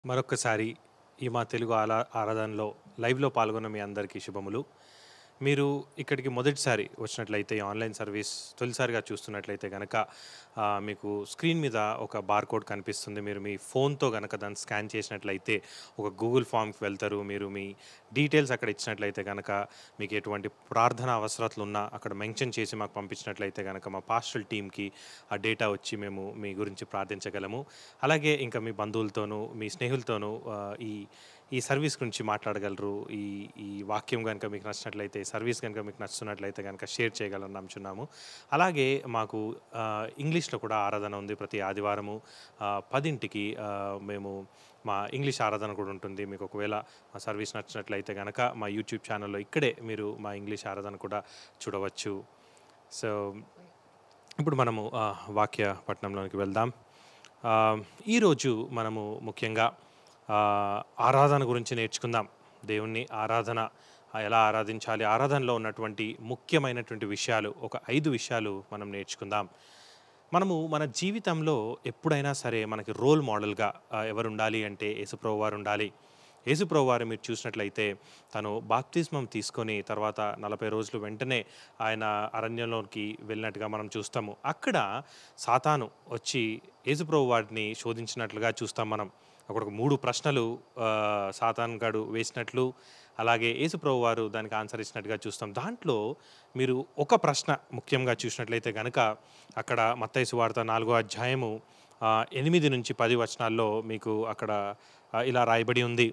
మరొక్కసారి ఈ మా తెలుగు ఆలా ఆరాధనలో లైవ్లో పాల్గొన్న మీ అందరికీ శుభములు మీరు ఇక్కడికి మొదటిసారి వచ్చినట్లయితే ఈ ఆన్లైన్ సర్వీస్ తొలిసారిగా చూస్తున్నట్లయితే కనుక ఆ, మీకు స్క్రీన్ మీద ఒక బార్ కోడ్ కనిపిస్తుంది మీరు మీ ఫోన్తో కనుక దాన్ని స్కాన్ చేసినట్లయితే ఒక గూగుల్ ఫామ్కి వెళ్తారు మీరు మీ డీటెయిల్స్ అక్కడ ఇచ్చినట్లయితే కనుక మీకు ఎటువంటి ప్రార్థన అవసరాలు ఉన్నా అక్కడ మెన్షన్ చేసి మాకు పంపించినట్లయితే కనుక మా పాస్టల్ టీమ్కి ఆ డేటా వచ్చి మేము మీ గురించి ప్రార్థించగలము అలాగే ఇంకా మీ బంధువులతోనూ మీ స్నేహితులతోనూ ఆ, ఈ ఈ సర్వీస్ గురించి మాట్లాడగలరు ఈ ఈ వాక్యం కనుక మీకు నచ్చినట్లయితే ఈ సర్వీస్ కనుక మీకు నచ్చుతున్నట్లయితే కనుక షేర్ చేయగలని నమ్ముచున్నాము అలాగే మాకు ఆ, ఇంగ్లీష్లో కూడా ఆరాధన ఉంది ప్రతి ఆదివారము ఆ, పదింటికి ఆ, మేము మా ఇంగ్లీష్ ఆరాధన కూడా ఉంటుంది మీకు ఒకవేళ మా సర్వీస్ నచ్చినట్లయితే కనుక మా యూట్యూబ్ ఛానల్లో ఇక్కడే మీరు మా ఇంగ్లీష్ ఆరాధన కూడా చూడవచ్చు సో ఇప్పుడు మనము ఆ, వాక్య పట్టణంలోనికి వెళ్దాం ఆ, ఈరోజు మనము ముఖ్యంగా ఆ, ఆరాధన గురించి నేర్చుకుందాం దేవుణ్ణి ఆరాధన ఆ, ఎలా ఆరాధించాలి ఆరాధనలో ఉన్నటువంటి ముఖ్యమైనటువంటి విషయాలు ఒక ఐదు విషయాలు మనం నేర్చుకుందాం మనము మన జీవితంలో ఎప్పుడైనా సరే మనకి రోల్ మోడల్గా ఆ, ఎవరు ఉండాలి అంటే యేసుప్రభు వారు ఉండాలి యేసుప్రభు వారు మీరు చూసినట్లయితే తను బాప్తిస్మం తీసుకొని తర్వాత నలభై రోజులు వెంటనే ఆయన అరణ్యంలోకి వెళ్ళినట్టుగా మనం చూస్తాము అక్కడ సాతాను వచ్చి యేసుప్రభు వారిని శోధించినట్లుగా చూస్తాం మనం అక్కడ ఒక మూడు ప్రశ్నలు ఆ, సాతాన్ గాడు వేసినట్లు అలాగే యేసుప్రభు వారు దానికి ఆన్సర్ ఇచ్చినట్టుగా చూస్తాం దాంట్లో మీరు ఒక ప్రశ్న ముఖ్యంగా చూసినట్లయితే కనుక అక్కడ మత్తయి వార్త నాలుగో అధ్యాయము ఆ, ఎనిమిది నుంచి పది వచనాల్లో మీకు అక్కడ ఆ, ఇలా రాయబడి ఉంది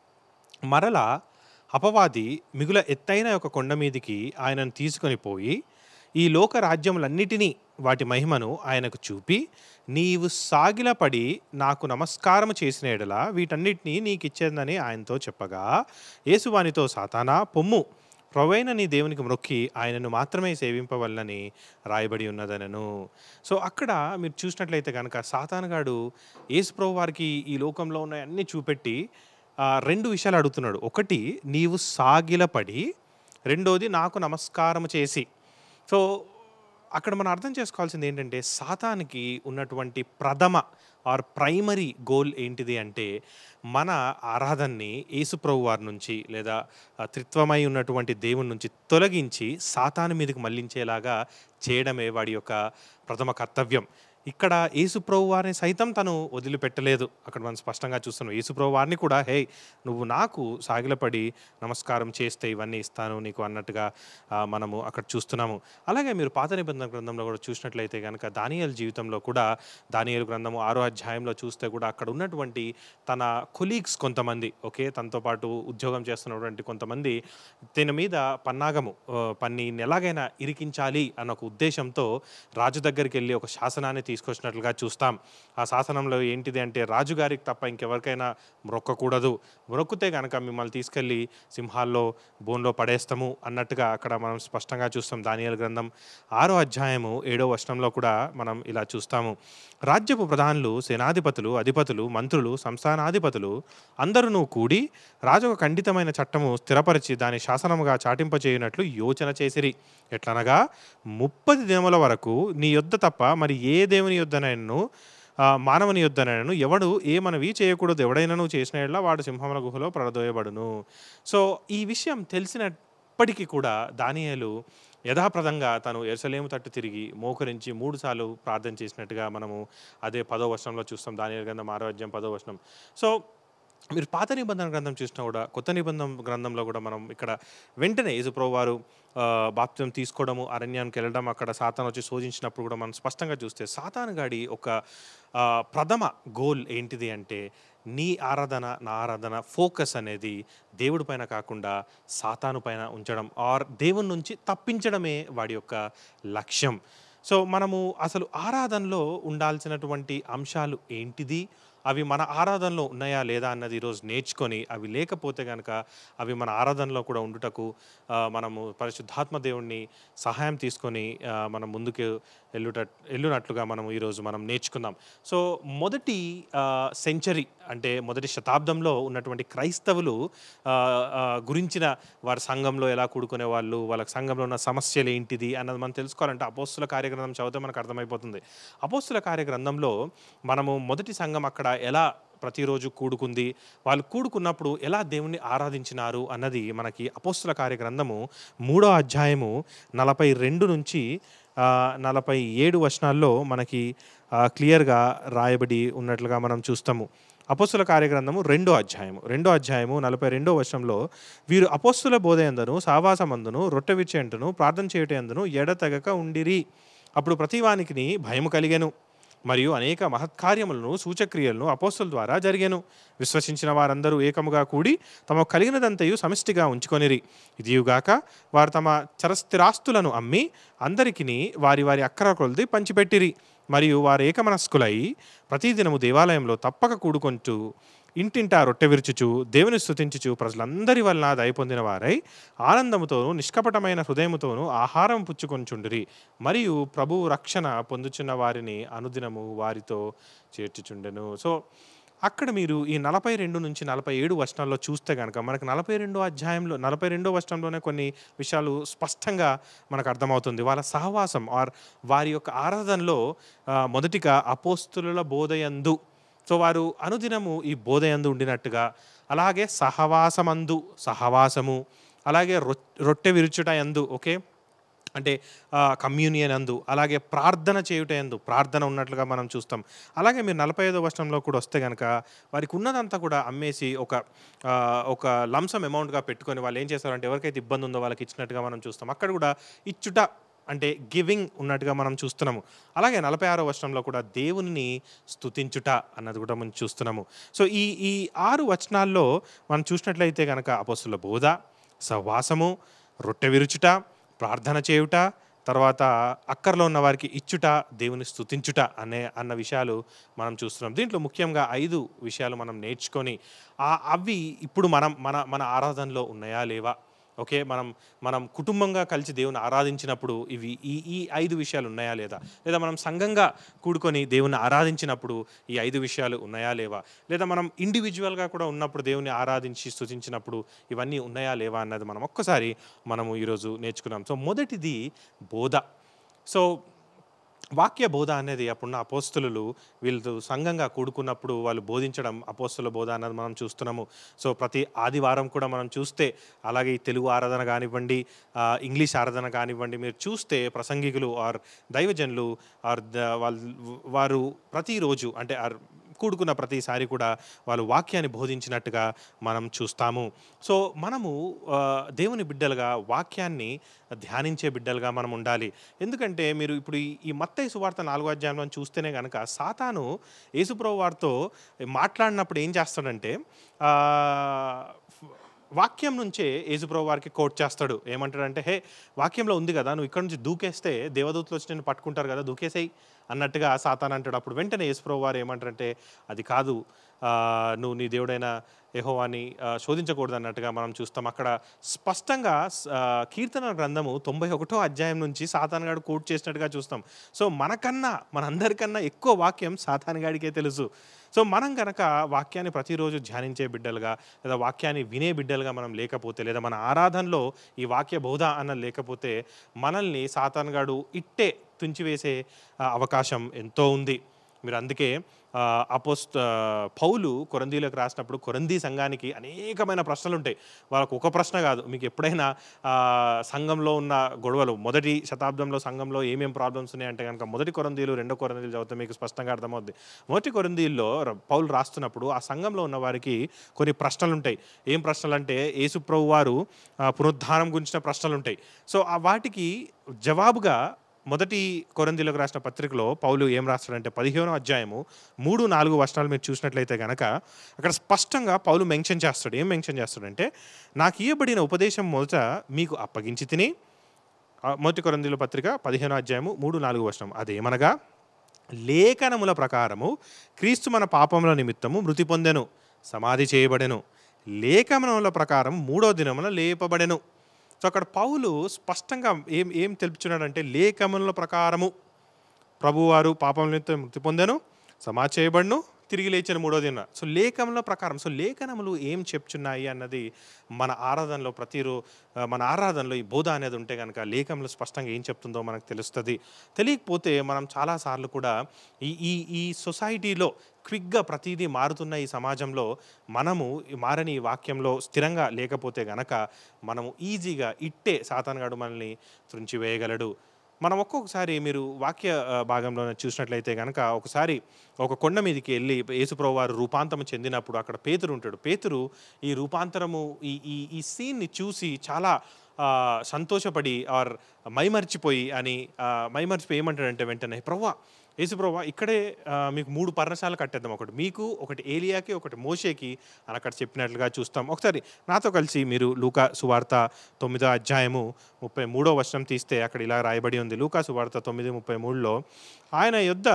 మరలా అపవాది మిగుల ఎత్తైన ఒక కొండ మీదికి ఆయనను తీసుకొని పోయి ఈ లోక రాజ్యములన్నిటినీ వాటి మహిమను ఆయనకు చూపి నీవు సాగిలపడి నాకు నమస్కారము చేసిన ఎడల వీటన్నిటినీ నీకు ఇచ్చేదని ఆయనతో చెప్పగా యేసువానితో సాతానా పొమ్ము ప్రవైన నీ దేవునికి మొక్కి ఆయనను మాత్రమే సేవింపవలనని రాయబడి ఉన్నదనను సో అక్కడ మీరు చూసినట్లయితే కనుక సాతానగాడు యేసుప్రభు వారికి ఈ లోకంలో ఉన్న అన్ని చూపెట్టి ఆ, రెండు విషయాలు అడుగుతున్నాడు ఒకటి నీవు సాగిలపడి రెండోది నాకు నమస్కారం చేసి సో అక్కడ మనం అర్థం చేసుకోవాల్సింది ఏంటంటే సాతానికి ఉన్నటువంటి ప్రథమ ఆర్ ప్రైమరీ గోల్ ఏంటిది అంటే మన ఆరాధనని యేసుప్రభు వారి నుంచి లేదా ఆ, త్రిత్వమై ఉన్నటువంటి దేవుని నుంచి తొలగించి సాతాను మీదకి మళ్లించేలాగా చేయడమే వాడి యొక్క ప్రథమ కర్తవ్యం ఇక్కడ యేసుప్రభు వారిని సైతం తను వదిలిపెట్టలేదు అక్కడ మనం స్పష్టంగా చూస్తున్నాం యేసుప్రభు వారిని కూడా హే నువ్వు నాకు సాగిలపడి నమస్కారం చేస్తే ఇవన్నీ ఇస్తాను నీకు అన్నట్టుగా ఆ, మనము అక్కడ చూస్తున్నాము అలాగే మీరు పాత నిబంధన గ్రంథంలో కూడా చూసినట్లయితే కనుక దానియల్ జీవితంలో కూడా దానియల్ గ్రంథము ఆరో అధ్యాయంలో చూస్తే కూడా అక్కడ ఉన్నటువంటి తన కొలీగ్స్ కొంతమంది ఓకే తనతో పాటు ఉద్యోగం చేస్తున్నటువంటి కొంతమంది దీని మీద పన్నాగము ఆ, పన్ని ఎలాగైనా ఇరికించాలి అన్న ఒక ఉద్దేశంతో రాజు దగ్గరికి వెళ్ళి ఒక శాసనాన్ని తీసుకొచ్చినట్లుగా చూస్తాం ఆ శాసనంలో ఏంటిది అంటే రాజుగారికి తప్ప ఇంకెవరికైనా మొక్కకూడదు మొక్కితే కనుక మిమ్మల్ని తీసుకెళ్ళి సింహాల్లో బోన్లో పడేస్తాము అన్నట్టుగా అక్కడ మనం స్పష్టంగా చూస్తాం దానియల్ గ్రంథం ఆరో అధ్యాయము ఏడో వచనంలో కూడా మనం ఇలా చూస్తాము రాజ్యపు ప్రధానులు సేనాధిపతులు అధిపతులు మంత్రులు సంస్థానాధిపతులు అందరూ కూడి రాజు ఒక ఖండితమైన చట్టము స్థిరపరిచి దాని శాసనముగా చాటింపచేయనట్లు యోచన చేసిరి ఎట్లనగా ముప్పది దినముల వరకు నీ యొద్ద తప్ప మరి ఏ దేవుని యొద్దనైనను ఆ, మానవుని యొద్దనైనను ఎవడు ఏ మనవి చేయకూడదు ఎవడైనాను చేసిన యెడల వాడు సింహముల గుహలో పడదోయబడును సో ఈ విషయం తెలిసినప్పటికీ కూడా దానియేలు యథాప్రదంగా తను ఎరుసలేము తట్టు తిరిగి మోకరించి మూడు సార్లు ప్రార్థన చేసినట్టుగా మనము అదే పదో వచనంలో చూస్తాం దానియేలు గ్రంథం ఆరో అధ్యాయం పదో వచనం సో మీరు పాత నిబంధన గ్రంథం చూసినా కూడా కొత్త నిబంధన గ్రంథంలో కూడా మనం ఇక్కడ వెంటనే యేసుప్రభు వారు ఆ, బాప్త్యం తీసుకోవడము అరణ్యానికి వెళ్ళడం అక్కడ సాతాను వచ్చి శోధించినప్పుడు కూడా మనం స్పష్టంగా చూస్తే సాతాను గాడి ఒక ఆ, ప్రథమ గోల్ ఏంటిది అంటే నీ ఆరాధన నా ఆరాధన ఫోకస్ అనేది దేవుడి పైన కాకుండా సాతాను పైన ఉంచడం ఆర్ దేవుని నుంచి తప్పించడమే వాడి యొక్క లక్ష్యం సో మనము అసలు ఆరాధనలో ఉండాల్సినటువంటి అంశాలు ఏంటిది అవి మన ఆరాధనలో ఉన్నాయా లేదా అన్నది ఈరోజు నేర్చుకొని అవి లేకపోతే కనుక అవి మన ఆరాధనలో కూడా ఉండుటకు ఆ, మనము పరిశుద్ధాత్మ దేవుణ్ణి సహాయం తీసుకొని ఆ, మనం ముందుకు వెళ్ళుట వెళ్ళునట్లుగా మనం ఈరోజు మనం నేర్చుకుందాం సో మొదటి సెంచరీ అంటే మొదటి శతాబ్దంలో ఉన్నటువంటి క్రైస్తవులు ఆ, ఆ, గురించిన వారి సంఘంలో ఎలా కూడుకునే వాళ్ళు వాళ్ళ సంఘంలో ఉన్న సమస్యలు ఏంటిది అన్నది మనం తెలుసుకోవాలంటే అపోస్తుల కార్యగ్రంథం చదివితే మనకు అర్థమైపోతుంది అపోస్తుల కార్యగ్రంథంలో మనము మొదటి సంఘం అక్కడ ఎలా ప్రతిరోజు కూడుకుంది వాళ్ళు కూడుకున్నప్పుడు ఎలా దేవుణ్ణి ఆరాధించినారు అన్నది మనకి అపోస్తుల కార్యగ్రంథము మూడో అధ్యాయము నలభై రెండు నుంచి ఆ, నలభై ఏడు వచనాల్లో మనకి ఆ, క్లియర్గా రాయబడి ఉన్నట్లుగా మనం చూస్తాము అపోస్తుల కార్యగ్రంథము రెండో అధ్యాయము రెండో అధ్యాయము నలభై రెండో వర్షంలో వీరు అపోస్తుల బోధయందును సావాసమందును రొట్టె విచ్చేంటును ప్రార్థన చేయటందును ఎడతెగక ఉండిరి అప్పుడు ప్రతివానికి భయము కలిగెను మరియు అనేక మహత్కార్యములను సూచక్రియలను అపోస్తుల ద్వారా జరిగాను విశ్వసించిన వారందరూ ఏకముగా కూడి తమ కలిగినదంతయు సమిష్టిగా ఉంచుకొనిరి ఇదియుగాక వారు తమ చరస్థిరాస్తులను అమ్మి అందరికిని వారి వారి అక్కర కొలది పంచిపెట్టిరి మరియు వారు ఏకమనస్కులై ప్రతిదినము దేవాలయంలో తప్పక కూడుకొంటూ ఇంటింటా రొట్టె విరుచుచు దేవుని స్తుతించుచు ప్రజలందరి వలన దయ పొందిన వారై ఆనందముతోనూ నిష్కపటమైన హృదయముతోనూ ఆహారం పుచ్చుకొంచుండిరి మరియు ప్రభువు రక్షణ పొందుచున్న వారిని అనుదినము వారితో చేర్చుచుండెను సో అక్కడ మీరు ఈ నలభై రెండు నుంచి నలభై ఏడు వచనాల్లో చూస్తే కనుక మనకు నలభై రెండో అధ్యాయంలో నలభై రెండో వచనంలోనే కొన్ని విషయాలు స్పష్టంగా మనకు అర్థమవుతుంది వాళ్ళ సహవాసం ఆర్ వారి యొక్క ఆరాధనలో ఆ, మొదటిగా అపోస్తుల బోధయందు సో వారు అనుదినము ఈ బోధయందు ఉండినట్టుగా అలాగే సహవాసమందు సహవాసము అలాగే రొ రొట్టె విరుచుట యందు ఓకే అంటే కమ్యూనియన్ అందు అలాగే ప్రార్థన చేయుట ఎందు ప్రార్థన ఉన్నట్లుగా మనం చూస్తాం అలాగే మీరు నలభై ఐదో వర్షంలో కూడా వస్తే కనుక వారికి ఉన్నదంతా కూడా అమ్మేసి ఒక ఆ, ఒక లంసం అమౌంట్గా పెట్టుకొని వాళ్ళు ఏం చేస్తారంటే ఎవరికైతే ఇబ్బంది ఉందో వాళ్ళకి ఇచ్చినట్టుగా మనం చూస్తాం అక్కడ కూడా ఇచ్చుట అంటే గివింగ్ ఉన్నట్టుగా మనం చూస్తున్నాము అలాగే నలభై ఆరో వచనంలో కూడా దేవుని స్తుతించుట అన్నది కూడా మనం చూస్తున్నాము సో ఈ ఈ ఆరు వచనాల్లో మనం చూసినట్లయితే కనుక అపస్సుల బోధ సహవాసము రొట్టె విరుచుట ప్రార్థన చేయుట తర్వాత అక్కర్లో ఉన్న వారికి ఇచ్చుట దేవుని స్తుతించుట అనే అన్న విషయాలు మనం చూస్తున్నాం దీంట్లో ముఖ్యంగా ఐదు విషయాలు మనం నేర్చుకొని ఆ అవి ఇప్పుడు మనం మన మన ఆరాధనలో ఉన్నాయా లేవా ఓకే మనం మనం కుటుంబంగా కలిసి దేవుని ఆరాధించినప్పుడు ఇవి ఈ ఈ ఐదు విషయాలు ఉన్నాయా లేదా లేదా మనం సంఘంగా కూడుకొని దేవుని ఆరాధించినప్పుడు ఈ ఐదు విషయాలు ఉన్నాయా లేవా లేదా మనం ఇండివిజువల్గా కూడా ఉన్నప్పుడు దేవుని ఆరాధించి స్తుతించినప్పుడు ఇవన్నీ ఉన్నాయా లేవా అన్నది మనం ఒక్కసారి మనము ఈరోజు నేర్చుకున్నాం సో మొదటిది బోధ సో వాక్య బోధ అనేది అప్పుడున్న అపోస్తులు వీళ్ళు సంఘంగా కూడుకున్నప్పుడు వాళ్ళు బోధించడం అపోస్తుల బోధ అన్నది మనం చూస్తున్నాము సో ప్రతి ఆదివారం కూడా మనం చూస్తే అలాగే ఈ తెలుగు ఆరాధన కానివ్వండి ఆ, ఇంగ్లీష్ ఆరాధన కానివ్వండి మీరు చూస్తే ప్రసంగికులు ఆర్ దైవజనులు ఆర్ ద- వాళ్ళు వారు ప్రతిరోజు అంటే ఆర్ కూడుకున్న ప్రతిసారి కూడా వాళ్ళు వాక్యాన్ని బోధించినట్టుగా మనం చూస్తాము సో మనము ఆ, దేవుని బిడ్డలుగా వాక్యాన్ని ధ్యానించే బిడ్డలుగా మనం ఉండాలి ఎందుకంటే మీరు ఇప్పుడు ఈ- ఈ మత్తయి సువార్త నాలుగో అధ్యాయంలో చూస్తేనే కనుక సాతాను యేసుప్రభు వారితో మాట్లాడినప్పుడు ఏం చేస్తాడంటే ఆ, వాక్యం నుంచే యేసుప్రభు వారికి కోట్ చేస్తాడు ఏమంటాడంటే హే వాక్యంలో ఉంది కదా నువ్వు ఇక్కడ నుంచి దూకేస్తే దేవదూతలు వచ్చి నేను పట్టుకుంటారు కదా దూకేసేయి అన్నట్టుగా సాతాన్ అంటాడు అప్పుడు వెంటనే యేసుప్రభు వారు ఏమంటారంటే అది కాదు ఆ, నువ్వు నీ దేవుడైన యెహోవాని ఆ, శోధించకూడదు అన్నట్టుగా మనం చూస్తాం అక్కడ స్పష్టంగా స- ఆ, కీర్తన గ్రంథము తొంభై ఒకటో అధ్యాయం నుంచి సాతాన్ గాడు కోట్ చేసినట్టుగా చూస్తాం సో మనకన్నా మనందరికన్నా ఎక్కువ వాక్యం సాతాన్ గాడికే తెలుసు సో మనం కనుక వాక్యాన్ని ప్రతిరోజు ధ్యానించే బిడ్డలుగా లేదా వాక్యాన్ని వినే బిడ్డలుగా మనం లేకపోతే లేదా మన ఆరాధనలో ఈ వాక్య బోధ అన్న లేకపోతే మనల్ని సాతాన్ గాడు ఇట్టే తుంచివేసే ఆ, అవకాశం ఎంతో ఉంది మీరు అందుకే ఆ, అపోస్ట్ ఆ, పౌలు కొరందీలకు రాసినప్పుడు కొరందీ సంఘానికి అనేకమైన ప్రశ్నలు ఉంటాయి వాళ్ళకు ఒక ప్రశ్న కాదు మీకు ఎప్పుడైనా ఆ, సంఘంలో ఉన్న గొడవలు మొదటి శతాబ్దంలో సంఘంలో ఏమేం ప్రాబ్లమ్స్ ఉన్నాయంటే కనుక మొదటి కొరందీలు రెండో కొరందీలు చదివితే మీకు స్పష్టంగా అర్థమవుద్ది మొదటి కొరందీల్లో ర- పౌలు రాస్తున్నప్పుడు ఆ సంఘంలో ఉన్న వారికి కొన్ని ప్రశ్నలు ఉంటాయి ఏం ప్రశ్నలు అంటే యేసు ప్రభు వారు ఆ, పునరుద్ధానం గురించిన ప్రశ్నలు ఉంటాయి సో ఆ వాటికి జవాబుగా మొదటి కొరందీలకు రాసిన పత్రికలో పౌలు ఏం రాస్తాడంటే పదిహేనో అధ్యాయము మూడు నాలుగు వర్షాలు మీరు చూసినట్లయితే కనుక అక్కడ స్పష్టంగా పౌలు మెన్షన్ చేస్తాడు ఏం మెన్షన్ చేస్తాడంటే నాకు ఇవ్వబడిన ఉపదేశం మొదట మీకు అప్పగించి తిని ఆ, మొదటి కొరందీల పత్రిక పదిహేనో అధ్యాయము మూడు నాలుగు వర్షం అదేమనగా లేఖనముల ప్రకారము క్రీస్తు మన పాపముల నిమిత్తము మృతి పొందెను సమాధి చేయబడెను లేఖనముల ప్రకారం మూడో దినమున లేపబడెను సో అక్కడ పౌలు స్పష్టంగా ఏం ఏం తెలుపుచున్నాడంటే లేఖముల ప్రకారము ప్రభువారు పాపం నిమిత్తం మృతి పొందెను సమాధి చేయబడును తిరిగి లేచిన మూడో దిన సో లేఖనంలో ప్రకారం సో లేఖనములు ఏం చెప్తున్నాయి అన్నది మన ఆరాధనలో ప్రతిరో ఆ, మన ఆరాధనలో ఈ బోధ అనేది ఉంటే కనుక లేఖంలో స్పష్టంగా ఏం చెప్తుందో మనకు తెలుస్తుంది తెలియకపోతే మనం చాలాసార్లు కూడా ఈ ఈ ఈ సొసైటీలో క్విక్గా ప్రతిదీ మారుతున్న ఈ సమాజంలో మనము ఈ మారని ఈ వాక్యంలో స్థిరంగా లేకపోతే గనక మనము ఈజీగా ఇట్టే సాతానగాడు మనల్ని త్రుంచి వేయగలడు మనం ఒక్కొక్కసారి మీరు వాక్య ఆ, భాగంలో చూసినట్లయితే కనుక ఒకసారి ఒక కొండ మీదకి వెళ్ళి యేసుప్రభు వారు రూపాంతరం చెందినప్పుడు అక్కడ పేతురు ఉంటాడు పేతురు ఈ రూపాంతరము ఈ ఈ ఈ సీన్ని చూసి చాలా ఆ, సంతోషపడి ఆర్ మైమర్చిపోయి అని ఆ, మైమర్చిపోయి ఏమంటాడంటే వెంటనే ప్రవ్వా యేసు ప్రవ్వా ఇక్కడే ఆ, మీకు మూడు పర్ణశాలలు కట్టేద్దాం ఒకటి మీకు ఒకటి ఏలియాకి ఒకటి మోషేకి అని అక్కడ చెప్పినట్లుగా చూస్తాం ఒకసారి నాతో కలిసి మీరు లూకా సువార్త తొమ్మిదో అధ్యాయము ముప్పై మూడో వచనం తీస్తే అక్కడ ఇలా రాయబడి ఉంది లూకా సువార్త తొమ్మిది ముప్పై మూడులో ఆయన యొద్ద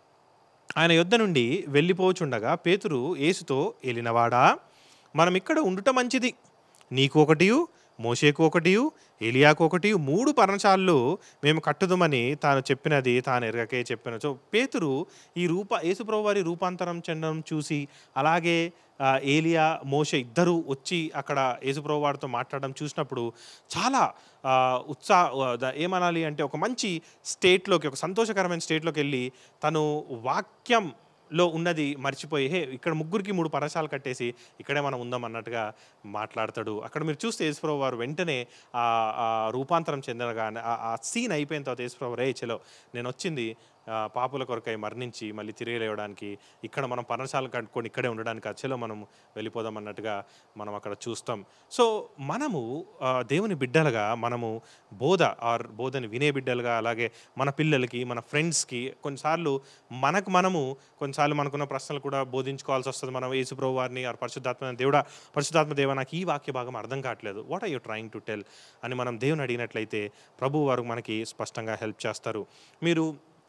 ఆయన యొద్ద నుండి వెళ్ళిపోచుండగా పేతురు యేసుతో ఏలినవాడా మనం ఇక్కడ ఉండుట మంచిది నీకు ఒకటియు మోషేకు ఒకటియు ఏలియాకు ఒకటి మూడు పర్ణశాలలు మేము కట్టుదమని తాను చెప్పినది తాను ఎరగకే చెప్పిన సో పేతురు ఈ రూప యేసుప్రభు వారి రూపాంతరం చెందడం చూసి అలాగే ఆ, ఏలియా మోషే ఇద్దరు వచ్చి అక్కడ యేసుప్రభు వారితో మాట్లాడడం చూసినప్పుడు చాలా ఆ, ఉత్సాహ ఆ, ద- ఏమనాలి అంటే ఒక మంచి స్టేట్లోకి ఒక సంతోషకరమైన స్టేట్లోకి వెళ్ళి తను వాక్యం లో ఉన్నది మర్చిపోయి హే ఇక్కడ ముగ్గురికి మూడు పరశాలు కట్టేసి ఇక్కడే మనం ఉందాం అన్నట్టుగా మాట్లాడతాడు అక్కడ మీరు చూస్తే యేసుప్రభు వారు వెంటనే ఆ ఆ రూపాంతరం చెందగానే ఆ- ఆ సీన్ అయిపోయిన తర్వాత యేసుప్రభు రే చలో నేను వచ్చింది ఆ, పాపుల కొరకై మరణించి మళ్ళీ తిరిగి లేవడానికి ఇక్కడ మనం పర్ణశాల కట్టుకొని ఇక్కడే ఉండడానికి కాదు. చలో మనం వెళ్ళిపోదాం అన్నట్టుగా మనం అక్కడ చూస్తాం సో మనము ఆ, దేవుని బిడ్డలుగా మనము బోధ ఆర్ బోధని వినే బిడ్డలుగా అలాగే మన పిల్లలకి మన ఫ్రెండ్స్కి కొన్నిసార్లు మనకు మనము కొన్నిసార్లు మనకున్న ప్రశ్నలు కూడా బోధించుకోవాల్సి వస్తుంది మనం యేసుప్రభు వారిని ఆర్ పరిశుద్ధాత్మ దేవుడా పరిశుద్ధాత్మ దేవ నాకు ఈ వాక్య భాగం అర్థం కావట్లేదు what are you trying to tell అని మనం దేవుని అడిగినట్లయితే ప్రభు వారు మనకి స్పష్టంగా హెల్ప్ చేస్తారు మీరు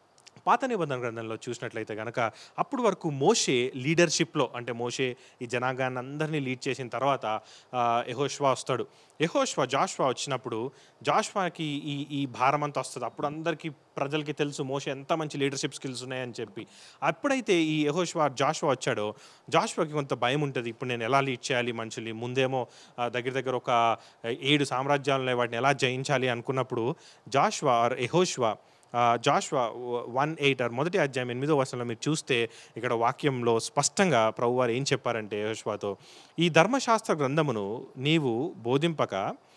పాత నిబంధన గ్రంథంలో చూసినట్లయితే కనుక అప్పుడు వరకు మోషే లీడర్షిప్లో అంటే మోషే ఈ జనాంగాన్ని అందరినీ లీడ్ చేసిన తర్వాత ఆ, యెహోషువ వస్తాడు యెహోషువ జాష్వా వచ్చినప్పుడు జాష్వాకి ఈ ఈ భారం అంతా వస్తుంది అప్పుడు అందరికీ ప్రజలకి తెలుసు మోషే ఎంత మంచి లీడర్షిప్ స్కిల్స్ ఉన్నాయని చెప్పి అప్పుడైతే ఈ యెహోషువ జాష్వా వచ్చాడో జాష్వాకి కొంత భయం ఉంటుంది ఇప్పుడు నేను ఎలా లీడ్ చేయాలి మనుషుల్ని ముందేమో ఆ, దగ్గర దగ్గర ఒక ఏడు సామ్రాజ్యాలను వాటిని ఎలా జయించాలి అనుకున్నప్పుడు జాష్వా ఆర్ యెహోషువ జాష్వా వన్ ఎయిట్ ఆర్ మొదటి అధ్యాయం ఎనిమిదో వర్షంలో మీరు చూస్తే ఇక్కడ వాక్యంలో స్పష్టంగా ప్రభువారు ఏం చెప్పారంటే యెహోషువతో ఈ ధర్మశాస్త్ర గ్రంథమును నీవు బోధింపక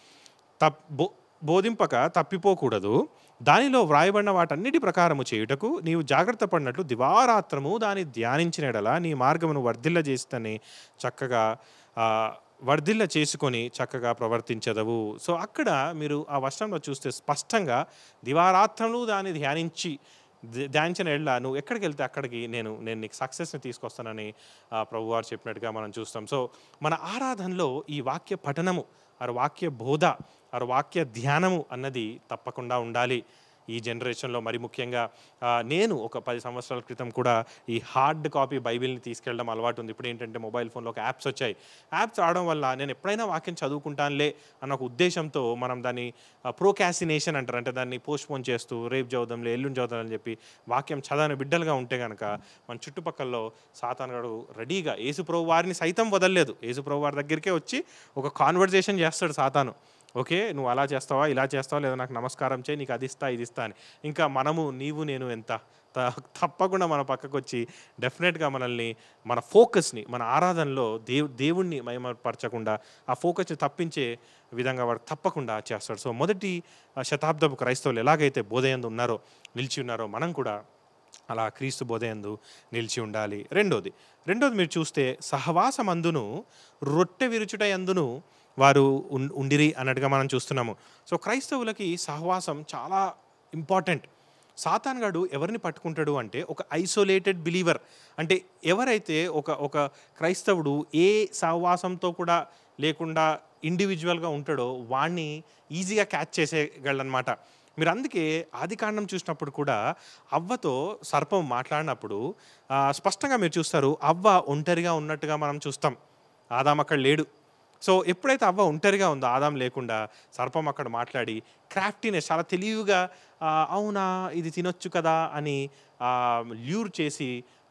తప్ బో బోధింపక తప్పిపోకూడదు దానిలో వ్రాయబడిన వాటన్నిటి ప్రకారము చేయుటకు నీవు జాగ్రత్త పడినట్లు దివారాత్రము దాన్ని ధ్యానించిన ఎడల నీ మార్గమును వర్ధిల్ల చేస్తని చక్కగా ఆ, వర్ధిల్ల చేసుకొని చక్కగా ప్రవర్తించదవు సో అక్కడ మీరు ఆ వర్షంలో చూస్తే స్పష్టంగా దివారాత్రములు దాన్ని ధ్యానించి ధ్య- ధ్యానించిన ఎళ్ళ నువ్వు ఎక్కడికి వెళ్తే అక్కడికి నేను నేను నీకు సక్సెస్ని తీసుకొస్తానని ఆ, ప్రభువారు చెప్పినట్టుగా మనం చూస్తాం సో మన ఆరాధనలో ఈ వాక్య పఠనము ఆరు వాక్య బోధ ఆరు వాక్య ధ్యానము అన్నది తప్పకుండా ఉండాలి ఈ జనరేషన్లో మరి ముఖ్యంగా ఆ, నేను ఒక పది సంవత్సరాల క్రితం కూడా ఈ హార్డ్ కాపీ బైబిల్ని తీసుకెళ్ళడం అలవాటు ఉంది ఇప్పుడు ఏంటంటే మొబైల్ ఫోన్లో ఒక యాప్స్ వచ్చాయి యాప్స్ రావడం వల్ల నేను ఎప్పుడైనా వాక్యం చదువుకుంటానులే అన్న ఒక ఉద్దేశంతో మనం దాన్ని ప్రోకాసినేషన్ అంటారు అంటే దాన్ని పోస్ట్పోన్ చేస్తూ రేపు చదువుదాంలే ఎల్లుండి చదువుదాం అని చెప్పి వాక్యం చదవని బిడ్డలుగా ఉంటే కనుక మన చుట్టుపక్కల్లో సాతానుగాడు రెడీగా యేసుప్రభు వారిని సైతం వదలలేదు యేసుప్రభు వారి దగ్గరికే వచ్చి ఒక కాన్వర్జేషన్ చేస్తాడు సాతాను ఓకే నువ్వు అలా చేస్తావా ఇలా చేస్తావా లేదా నాకు నమస్కారం చేయి నీకు అది ఇస్తా ఇది ఇస్తా అని ఇంకా మనము నీవు నేను ఎంత త- తప్పకుండా మన పక్కకు వచ్చి డెఫినెట్గా మనల్ని మన ఫోకస్ని మన ఆరాధనలో దేవు దేవుణ్ణి మయమపరచకుండా ఆ ఫోకస్ని తప్పించే విధంగా వాడు తప్పకుండా చేస్తాడు సో మొదటి ఆ, శతాబ్దపు క్రైస్తవులు ఎలాగైతే బోధయందు ఉన్నారో నిలిచి ఉన్నారో మనం కూడా అలా క్రీస్తు బోధయందు నిలిచి ఉండాలి రెండోది రెండోది మీరు చూస్తే సహవాసమందును రొట్టె విరుచుట యందును వారు ఉన్- ఉండిరి అన్నట్టుగా మనం చూస్తున్నాము సో క్రైస్తవులకి సహవాసం చాలా ఇంపార్టెంట్ సాతాన్గాడు ఎవరిని పట్టుకుంటాడు అంటే ఒక ఐసోలేటెడ్ బిలీవర్ అంటే ఎవరైతే ఒక ఒక క్రైస్తవుడు ఏ సహవాసంతో కూడా లేకుండా ఇండివిజువల్గా ఉంటాడో వాణ్ణి ఈజీగా క్యాచ్ చేసేయగలనమాట మీరు అందుకే ఆది కాండం చూసినప్పుడు కూడా అవ్వతో సర్పం మాట్లాడినప్పుడు ఆ, స్పష్టంగా మీరు చూస్తారు అవ్వ ఒంటరిగా ఉన్నట్టుగా మనం చూస్తాం ఆదాం అక్కడ లేడు సో ఎప్పుడైతే అవ్వ ఒంటరిగా ఉందో ఆదాం లేకుండా సర్పం అక్కడ మాట్లాడి క్రాఫ్టీనెస్ చాలా తెలివిగా ఆ, అవునా ఇది తినొచ్చు కదా అని ల్యూర్ చేసి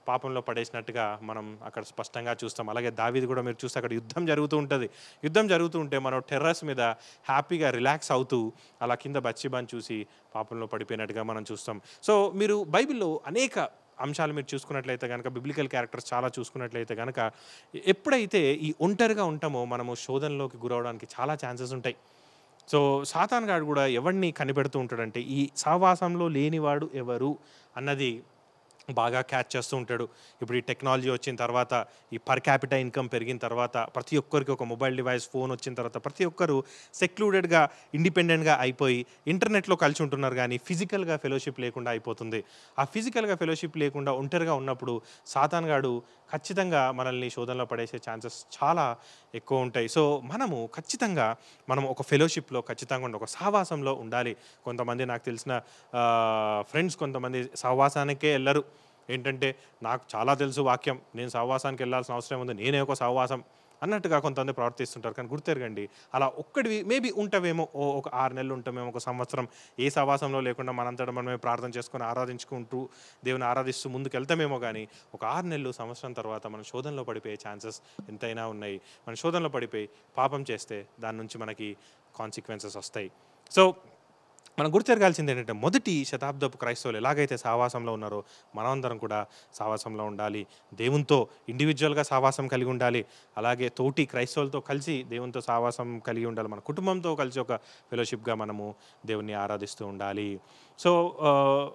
పాపంలో పడేసినట్టుగా మనం అక్కడ స్పష్టంగా చూస్తాం అలాగే దావీది కూడా మీరు చూస్తే అక్కడ యుద్ధం జరుగుతూ ఉంటుంది యుద్ధం జరుగుతూ ఉంటే మనం టెర్రస్ మీద హ్యాపీగా రిలాక్స్ అవుతూ అలా కింద బచ్చిబాన్ చూసి పాపంలో పడిపోయినట్టుగా మనం చూస్తాం సో మీరు బైబిల్లో అనేక అంశాలు మీరు చూసుకున్నట్లయితే కనుక బిబ్లికల్ క్యారెక్టర్స్ చాలా చూసుకున్నట్లయితే కనుక ఎప్పుడైతే ఈ ఒంటరిగా ఉంటామో మనము శోధనలోకి గురవడానికి చాలా ఛాన్సెస్ ఉంటాయి సో సాతాన్ గాడు కూడా ఎవరిని కనిపెడుతూ ఉంటాడంటే ఈ సహవాసంలో లేనివాడు ఎవరు అన్నది బాగా క్యాచ్ చేస్తూ ఉంటాడు ఇప్పుడు ఈ టెక్నాలజీ వచ్చిన తర్వాత ఈ పర్ క్యాపిటల్ ఇన్కమ్ పెరిగిన తర్వాత ప్రతి ఒక్కరికి ఒక మొబైల్ డివైస్ ఫోన్ వచ్చిన తర్వాత ప్రతి ఒక్కరు సెక్లూడెడ్గా ఇండిపెండెంట్గా అయిపోయి ఇంటర్నెట్లో కలిసి ఉంటున్నారు కానీ ఫిజికల్గా ఫెలోషిప్ లేకుండా అయిపోతుంది ఆ ఫిజికల్గా ఫెలోషిప్ లేకుండా ఒంటరిగా ఉన్నప్పుడు సాతాన్ గాడు ఖచ్చితంగా మనల్ని శోధనలో పడేసే ఛాన్సెస్ చాలా ఎక్కువ ఉంటాయి సో మనము ఖచ్చితంగా మనం ఒక ఫెలోషిప్లో ఖచ్చితంగా ఉండాలి ఒక సహవాసంలో ఉండాలి కొంతమంది నాకు తెలిసిన ఫ్రెండ్స్ కొంతమంది సహవాసానికే వెళ్ళరు ఏంటంటే నాకు చాలా తెలుసు వాక్యం నేను సహవాసానికి వెళ్ళాల్సిన అవసరం ఉంది నేనే ఒక సహవాసం అన్నట్టుగా కొంతమంది ప్రవర్తిస్తుంటారు కానీ గుర్తెరగండి అలా ఒక్కడివి మేబీ ఉంటావేమో ఓ ఒక ఆరు నెలలు ఉంటామేమో ఒక సంవత్సరం ఏ సహవాసంలో లేకుండా మనంతటా మనమే ప్రార్థన చేసుకొని ఆరాధించుకుంటూ దేవుని ఆరాధిస్తూ ముందుకు వెళ్తామేమో కానీ ఒక ఆరు నెలలు సంవత్సరం తర్వాత మనం శోధనలో పడిపోయే ఛాన్సెస్ ఎంతైనా ఉన్నాయి మన శోధనలో పడిపోయి పాపం చేస్తే దాని నుంచి మనకి కాన్సిక్వెన్సెస్ వస్తాయి సో మనం గుర్తెరగాల్సింది ఏంటంటే మొదటి శతాబ్దపు క్రైస్తవులు ఎలాగైతే సహవాసంలో ఉన్నారో మనమందరం కూడా సహవాసంలో ఉండాలి దేవునితో ఇండివిజువల్గా సహవాసం కలిగి ఉండాలి అలాగే తోటి క్రైస్తవులతో కలిసి దేవునితో సహవాసం కలిగి ఉండాలి మన కుటుంబంతో కలిసి ఒక ఫెలోషిప్గా మనము దేవుణ్ణి ఆరాధిస్తూ ఉండాలి సో ఆ,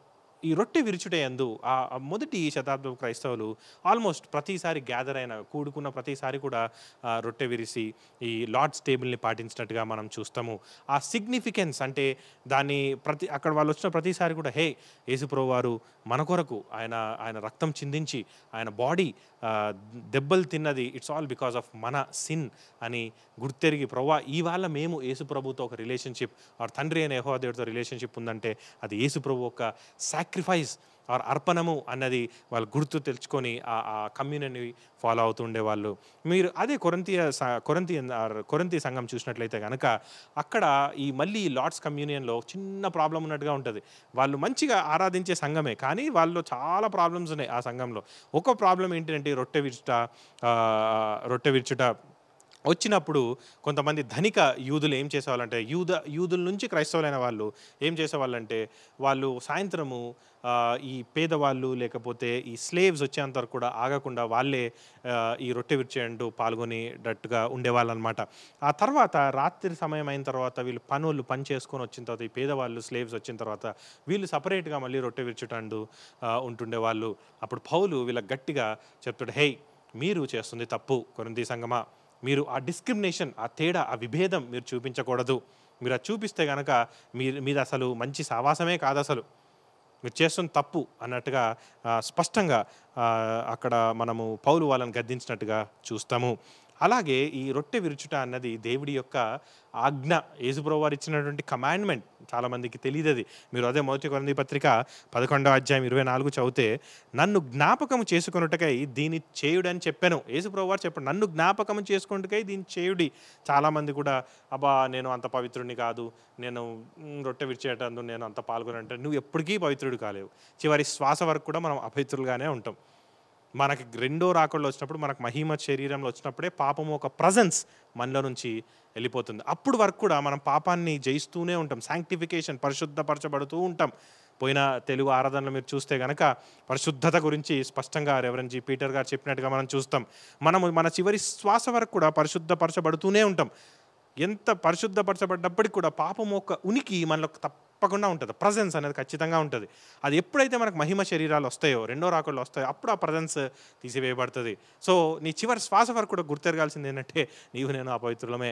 ఈ రొట్టె విరుచుటే అందు ఆ ఆ మొదటి శతాబ్దపు క్రైస్తవులు ఆల్మోస్ట్ ప్రతిసారి గ్యాదర్ అయిన కూడుకున్న ప్రతిసారి కూడా ఆ, రొట్టె విరిసి ఈ లార్డ్స్ టేబుల్ని పాటించినట్టుగా మనం చూస్తాము ఆ సిగ్నిఫికెన్స్ అంటే దాన్ని ప్రతి అక్కడ వాళ్ళు వచ్చిన ప్రతిసారి కూడా హే యేసుప్రభు వారు మన కొరకు ఆయన ఆయన రక్తం చిందించి ఆయన బాడీ దెబ్బలు తిన్నది ఇట్స్ ఆల్ బికాస్ ఆఫ్ మన సిన్ అని గుర్తెరిగి ప్రవ్వా ఇవాళ మేము యేసు ప్రభుతో ఒక రిలేషన్షిప్ ఆర్ తండ్రి అనే యెహోవా దేవుడితో రిలేషన్షిప్ ఉందంటే అది యేసు ప్రభు ఒక సాక్రిఫైస్ ఆర్ అర్పణము అన్నది వాళ్ళు గుర్తు తెచ్చుకొని ఆ ఆ కమ్యూనిటీని ఫాలో అవుతుండే వాళ్ళు మీరు అదే కొరంతియ స- కొరంతియన్ ఆర్ కొరంతి సంఘం చూసినట్లయితే కనుక అక్కడ ఈ మళ్ళీ లార్డ్స్ కమ్యూనియన్లో చిన్న ప్రాబ్లం ఉన్నట్టుగా ఉంటుంది వాళ్ళు మంచిగా ఆరాధించే సంఘమే కానీ వాళ్ళు చాలా ప్రాబ్లమ్స్ ఉన్నాయి ఆ సంఘంలో ఒక ప్రాబ్లం ఏంటంటే ఈ రొట్టె విరుచుట ఆ, రొట్టె విరుచుట వచ్చినప్పుడు కొంతమంది ధనిక యూదులు ఏం చేసేవాళ్ళంటే యూద యూదుల నుంచి క్రైస్తవులైన వాళ్ళు ఏం చేసేవాళ్ళంటే వాళ్ళు సాయంత్రము ఆ, ఈ పేదవాళ్ళు లేకపోతే ఈ స్లేవ్స్ వచ్చేంత వరకు కూడా ఆగకుండా వాళ్ళే ఆ, ఈ రొట్టె విరిచేయంటూ పాల్గొనేటట్టుగా ఉండేవాళ్ళు అనమాట ఆ తర్వాత రాత్రి సమయం అయిన తర్వాత వీళ్ళు పనులు పని చేసుకొని వచ్చిన తర్వాత ఈ పేదవాళ్ళు స్లేవ్స్ వచ్చిన తర్వాత వీళ్ళు సపరేట్గా మళ్ళీ రొట్టె విరుచుటండు ఉంటుండే వాళ్ళు అప్పుడు పౌలు వీళ్ళకి గట్టిగా చెప్తాడు హే మీరు చేస్తుంది తప్పు కొరింది సంగమా మీరు ఆ డిస్క్రిమినేషన్ ఆ తేడా ఆ విభేదం మీరు చూపించకూడదు మీరు అది చూపిస్తే కనుక మీరు మీరు అసలు మంచి సావాసమే కాదు అసలు మీరు చేస్తున్న తప్పు అన్నట్టుగా ఆ, స్పష్టంగా ఆ, అక్కడ మనము పౌలు వాళ్ళని గద్దించినట్టుగా చూస్తాము అలాగే ఈ రొట్టె విరుచుట అన్నది దేవుడి యొక్క ఆజ్ఞ యేసుప్రభు వారు ఇచ్చినటువంటి కమాండ్మెంట్ చాలామందికి తెలియదు అది మీరు అదే మొదటి కొరంది పత్రిక పదకొండవ అధ్యాయం ఇరవై నాలుగు చదివితే నన్ను జ్ఞాపకం చేసుకొనుటకై దీన్ని చేయుడని చెప్పాను యేసుప్రభు వారు చెప్పాడు నన్ను జ్ఞాపకం చేసుకొనుటకై దీన్ని చేయుడి చాలామంది కూడా అబ్బా నేను అంత పవిత్రుడిని కాదు నేను మ్, రొట్టె విరిచేటందు నేను అంత పాల్గొనంటే నువ్వు ఎప్పటికీ పవిత్రుడు కాలేవు చివరి శ్వాస వరకు కూడా మనం అపవిత్రులుగానే ఉంటాం మనకి రెండో రాకళ్ళు వచ్చినప్పుడు మనకు మహిమ శరీరంలో వచ్చినప్పుడే పాపము ఒక ప్రజెన్స్ మనలో నుంచి వెళ్ళిపోతుంది అప్పుడు వరకు కూడా మనం పాపాన్ని జయిస్తూనే ఉంటాం శాంక్టిఫికేషన్ పరిశుద్ధపరచబడుతూ ఉంటాం పోయిన తెలుగు ఆరాధనలో మీరు చూస్తే గనక పరిశుద్ధత గురించి స్పష్టంగా రెవరెన్ జీ పీటర్ గారు చెప్పినట్టుగా మనం చూస్తాం మనము మన చివరి శ్వాస వరకు కూడా పరిశుద్ధపరచబడుతూనే ఉంటాం ఎంత పరిశుద్ధపరచబడ్డప్పటికి కూడా పాపం ఒక ఉనికి మనలో తప్పకుండా ఉంటుంది ప్రజెన్స్ అనేది ఖచ్చితంగా ఉంటుంది అది ఎప్పుడైతే మనకు మహిమ శరీరాలు వస్తాయో రెండో రాకళ్ళు వస్తాయో అప్పుడు ఆ ప్రజెన్స్ తీసివేయబడుతుంది సో నీ చివరి శ్వాస వరకు కూడా గుర్తెరగాల్సింది ఏంటంటే నీవు నేను అపవిత్రులమే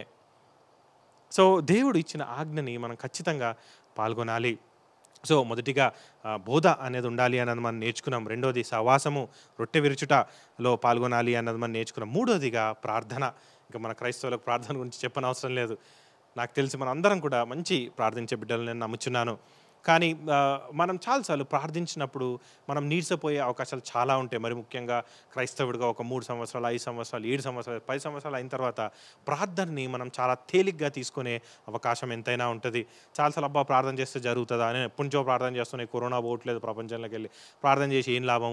సో దేవుడు ఇచ్చిన ఆజ్ఞని మనం ఖచ్చితంగా పాల్గొనాలి సో మొదటిగా ఆ, బోధ అనేది ఉండాలి అన్నది మనం నేర్చుకున్నాం రెండోది సవాసము రొట్టె విరుచుటలో పాల్గొనాలి అన్నది మనం నేర్చుకున్నాం మూడోదిగా ప్రార్థన ఇంకా మన క్రైస్తవులకు ప్రార్థన గురించి చెప్పనవసరం లేదు నాకు తెలిసి మన అందరం కూడా మంచి ప్రార్థించే బిడ్డలు నేను నమ్ముచున్నాను కానీ ఆ, మనం చాలాసార్లు ప్రార్థించినప్పుడు మనం నీడ్సపోయే అవకాశాలు చాలా ఉంటాయి మరి ముఖ్యంగా క్రైస్తవుడిగా ఒక మూడు సంవత్సరాలు ఐదు సంవత్సరాలు ఏడు సంవత్సరాలు పది సంవత్సరాలు అయిన తర్వాత ప్రార్థనని మనం చాలా తేలిగ్గా తీసుకునే అవకాశం ఎంతైనా ఉంటుంది చాలాసార్లు అబ్బా ప్రార్థన చేస్తే జరుగుతుందా నేను ఎప్పటి నుంచో ప్రార్థన చేస్తున్నాయి కరోనా పోవట్లేదు ప్రపంచంలోకి వెళ్ళి ప్రార్థన చేసి ఏం లాభము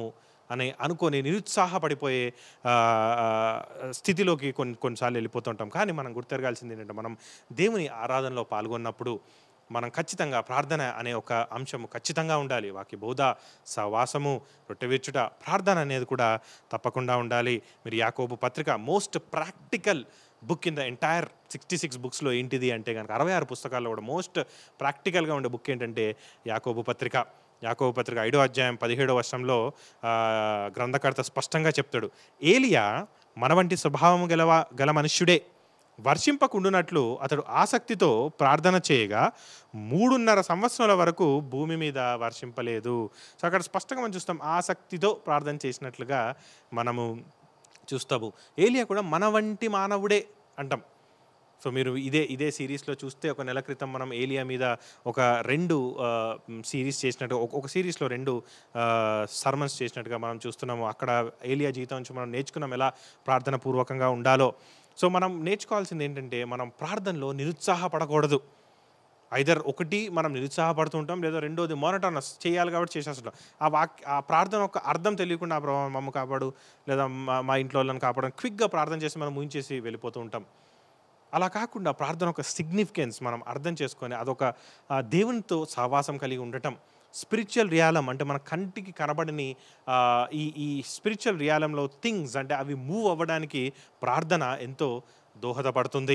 అని అనుకొని నిరుత్సాహపడిపోయే ఆ, ఆ, స్థితిలోకి కొన్ని కొన్నిసార్లు వెళ్ళిపోతుంటాం కానీ మనం గుర్తెరగాల్సింది ఏంటంటే మనం దేవుని ఆరాధనలో పాల్గొన్నప్పుడు మనం ఖచ్చితంగా ప్రార్థన అనే ఒక అంశము ఖచ్చితంగా ఉండాలి వాకి బోధ సవాసము రొట్టెవిచ్చుట ప్రార్థన అనేది కూడా తప్పకుండా ఉండాలి మీరు యాకోబు పత్రిక most practical book in the entire sixty six బుక్స్లో ఏంటిది అంటే కనుక అరవై ఆరు పుస్తకాల్లో కూడా మోస్ట్ ప్రాక్టికల్గా ఉండే బుక్ ఏంటంటే యాకోబు పత్రిక యాకోబు పత్రిక ఐదో అధ్యాయం పదిహేడో వర్షంలో ఆ, గ్రంథకర్త స్పష్టంగా చెప్తాడు ఏలియా మన వంటి స్వభావము గలవా గల మనుష్యుడే వర్షింపకుండునట్లు అతడు ఆసక్తితో ప్రార్థన చేయగా మూడున్నర సంవత్సరాల వరకు భూమి మీద వర్షింపలేదు సో అక్కడ స్పష్టంగా మనం చూస్తాం ఆసక్తితో ప్రార్థన చేసినట్లుగా మనము చూస్తాము ఏలియా కూడా మన వంటి మానవుడే అంటాం సో మీరు ఇదే ఇదే సిరీస్లో చూస్తే ఒక నెల క్రితం మనం ఏలియా మీద ఒక రెండు సిరీస్ చేసినట్టు ఒక ఒక సిరీస్లో రెండు సర్మన్స్ చేసినట్టుగా మనం చూస్తున్నాము అక్కడ ఏలియా జీవితం నుంచి మనం నేర్చుకున్నాం ఎలా ప్రార్థన పూర్వకంగా ఉండాలో సో మనం నేర్చుకోవాల్సింది ఏంటంటే మనం ప్రార్థనలో నిరుత్సాహపడకూడదు ఐదర్ ఒకటి మనం నిరుత్సాహపడుతుంటాం లేదా రెండోది మోనటానస్ చేయాలి కాబట్టి చేసేస్తుంటాం ఆ వాక్ ఆ ప్రార్థన ఒక అర్థం తెలియకుండా "ఆ ప్రభావ మమ్మ కాపాడు లేదా మా మా ఇంట్లో వాళ్ళని కాపాడడం క్విక్గా ప్రార్థన చేసి మనం ముగించేసి వెళ్ళిపోతూ ఉంటాం అలా కాకుండా ప్రార్థన ఒక సిగ్నిఫికెన్స్ మనం అర్థం చేసుకొని అదొక ఆ, దేవునితో సహవాసం కలిగి ఉండటం స్పిరిచువల్ రియాలం అంటే మన కంటికి కనబడని ఆ, ఈ ఈ స్పిరిచువల్ రియాలంలో థింగ్స్ అంటే అవి మూవ్ అవ్వడానికి ప్రార్థన ఎంతో దోహదపడుతుంది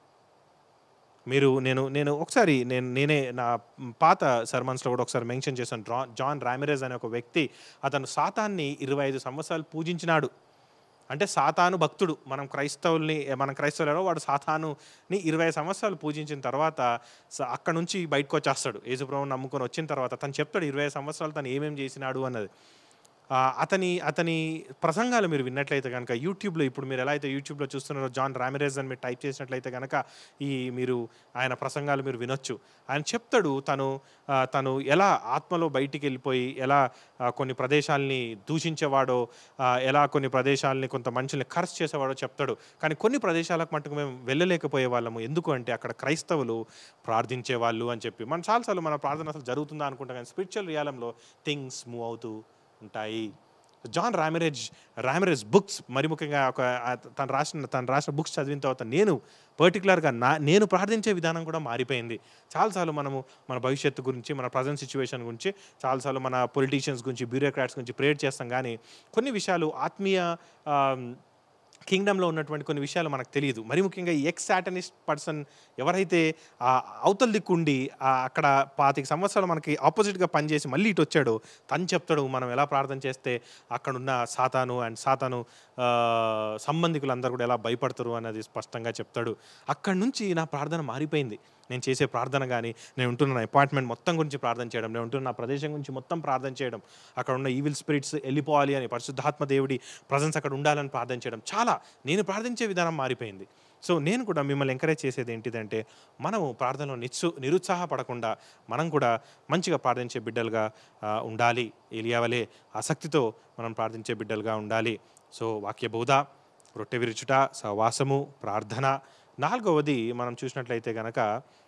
మీరు నేను నేను ఒకసారి నేను నేనే నా పాత సర్మన్స్లో కూడా ఒకసారి మెన్షన్ చేశాను డ్రా జాన్ రామిరేజ్ అనే ఒక వ్యక్తి అతను సాతాన్ని ఇరవై ఐదు సంవత్సరాలు పూజించినాడు అంటే సాతాను భక్తుడు మనం క్రైస్తవుల్ని మనం క్రైస్తవులలో వాడు సాతానుని ఇరవై సంవత్సరాలు పూజించిన తర్వాత స- అక్కడ నుంచి బయటకు వచ్చేస్తాడు యేసుప్రభుని నమ్ముకొని వచ్చిన తర్వాత తను చెప్తాడు ఇరవై సంవత్సరాలు తను ఏమేం చేసినాడు అన్నది ఆ, అతని అతని ప్రసంగాలు మీరు విన్నట్లయితే కనుక యూట్యూబ్లో ఇప్పుడు మీరు ఎలా అయితే యూట్యూబ్లో చూస్తున్నారో జాన్ రామిరేజ్ అని మీరు టైప్ చేసినట్లయితే కనుక ఈ మీరు ఆయన ప్రసంగాలు మీరు వినొచ్చు ఆయన చెప్తాడు తను ఆ, తను ఎలా ఆత్మలో బయటికి వెళ్ళిపోయి ఎలా ఆ, కొన్ని ప్రదేశాల్ని దూషించేవాడో ఆ, ఎలా కొన్ని ప్రదేశాలని కొంత మనుషుల్ని ఖర్చు చేసేవాడో చెప్తాడు కానీ కొన్ని ప్రదేశాలకు మటుకు మేము వెళ్ళలేకపోయే వాళ్ళము ఎందుకు అంటే అక్కడ క్రైస్తవులు ప్రార్థించే వాళ్ళు అని చెప్పి మనం చాలాసార్లు మన ప్రార్థన అసలు జరుగుతుందా అనుకుంటాం కానీ స్పిరిచువల్ రియాలంలో థింగ్స్ మూవ్ అవుతూ ఉంటాయి జాన్ రామిరేజ్ రామిరేజ్ బుక్స్ మరి ముఖ్యంగా ఒక ఆ తను రాసిన తను రాసిన బుక్స్ చదివిన తర్వాత నేను పర్టికులర్గా నా నేను ప్రార్థించే విధానం కూడా మారిపోయింది చాలాసార్లు మనము మన భవిష్యత్తు గురించి మన ప్రజెంట్ సిచ్యువేషన్ గురించి చాలాసార్లు మన పొలిటీషియన్స్ గురించి బ్యూరోక్రాట్స్ గురించి ప్రేయర్ చేస్తాం కానీ కొన్ని విషయాలు ఆత్మీయ ఆమ్, కింగ్డమ్లో ఉన్నటువంటి కొన్ని విషయాలు మనకు తెలియదు మరి ముఖ్యంగా ఈ ఎక్స్ సాటనిస్ట్ పర్సన్ ఎవరైతే ఆ అవతల దిక్కుండి ఆ అక్కడ పాతిక సంవత్సరాలు మనకి ఆపోజిట్గా పనిచేసి మళ్ళీ ఇటు వచ్చాడో తను చెప్తాడు మనం ఎలా ప్రార్థన చేస్తే అక్కడున్న సాతాను అండ్ సాతాను ఆ, సంబంధికులందరూ కూడా ఎలా భయపడతారు అన్నది స్పష్టంగా చెప్తాడు అక్కడి నుంచి నా ప్రార్థన మారిపోయింది నేను చేసే ప్రార్థన కానీ నేను ఉంటున్న నా అపార్ట్మెంట్ మొత్తం గురించి ప్రార్థన చేయడం నేను ఉంటున్న నా ప్రదేశం గురించి మొత్తం ప్రార్థన చేయడం అక్కడ ఉన్న ఈవిల్ స్పిరిట్స్ వెళ్ళిపోవాలి అని పరిశుద్ధాత్మ దేవుడి ప్రజెన్స్ అక్కడ ఉండాలని ప్రార్థన చేయడం చాలా నేను ప్రార్థించే విధానం మారిపోయింది సో నేను కూడా మిమ్మల్ని ఎంకరేజ్ చేసేది ఏంటిదంటే మనము ప్రార్థనలో నిత్సు నిరుత్సాహపడకుండా మనం కూడా మంచిగా ప్రార్థించే బిడ్డలుగా ఆ, ఉండాలి ఏలియావలే ఆసక్తితో మనం ప్రార్థించే బిడ్డలుగా ఉండాలి సో వాక్య బోధ రొట్టె విరుచుట సహవాసము ప్రార్థన నాలుగవది మనం చూసినట్లయితే గనక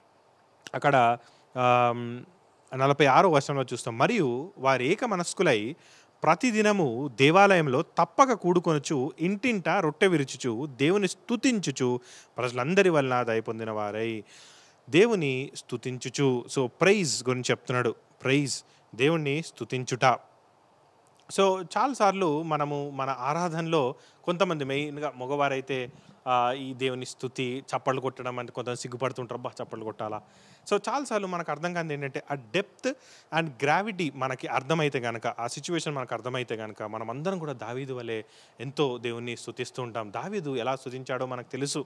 అక్కడ ఆమ్, నలభై ఆరో వర్షంలో చూస్తాం మరియు వారు ఏక మనస్కులై ప్రతిదినము దేవాలయంలో తప్పక కూడుకొనుచు ఇంటింట రొట్టె విరుచుచు దేవుని స్తుతించుచు ప్రజలందరి వలన దయ పొందిన వారై దేవుని స్తుతించుచు సో ప్రైజ్ గురించి చెప్తున్నాడు ప్రైజ్ దేవుణ్ణి స్తుతించుట సో చాలాసార్లు మనము మన ఆరాధనలో కొంతమంది మెయిన్గా మగవారైతే ఆ, ఈ దేవుని స్థుతి చప్పట్లు కొట్టడం అంటే కొంతమంది సిగ్గుపడుతుంటారు బా చప్పట్లు కొట్టాలా సో చాలాసార్లు మనకు అర్థం కాదు ఏంటంటే ఆ డెప్త్ అండ్ గ్రావిటీ మనకి అర్థమైతే కనుక ఆ సిచ్యువేషన్ మనకు అర్థమైతే కనుక మనం అందరం కూడా దావీదు వలె ఎంతో దేవుణ్ణి స్థుతిస్తూ ఉంటాం దావీదు ఎలా స్థుతించాడో మనకు తెలుసు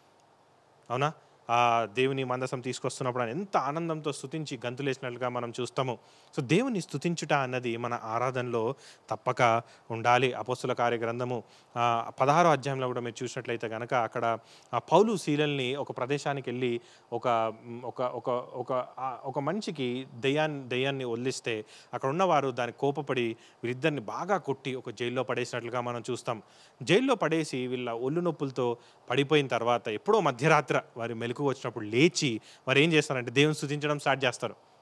అవునా ఆ దేవుని మందసం తీసుకొస్తున్నప్పుడు ఆయన ఎంత ఆనందంతో స్థుతించి గంతులేసినట్లుగా మనం చూస్తాము సో దేవుని స్థుతించుట అన్నది మన ఆరాధనలో తప్పక ఉండాలి అపోస్తుల కార్య గ్రంథము ఆ, పదహారో అధ్యాయంలో కూడా మీరు చూసినట్లయితే కనుక అక్కడ ఆ పౌలు శీలల్ని ఒక ప్రదేశానికి వెళ్ళి ఒక మ్, ఒక ఒక ఒక ఆ, ఒక మనిషికి దెయ్యాన్ని దెయ్యాన్ని వదిలిస్తే అక్కడ ఉన్నవారు దానికి కోపపడి వీరిద్దరిని బాగా కొట్టి ఒక జైల్లో పడేసినట్లుగా మనం చూస్తాం జైల్లో పడేసి వీళ్ళ ఒళ్ళు నొప్పులతో పడిపోయిన తర్వాత ఎప్పుడో మధ్యరాత్ర వారి మెలకు వచ్చినప్పుడు లేచి వారు ఏం చేస్తారంటే దేవుని స్థుతించడం స్టార్ట్ చేస్తారు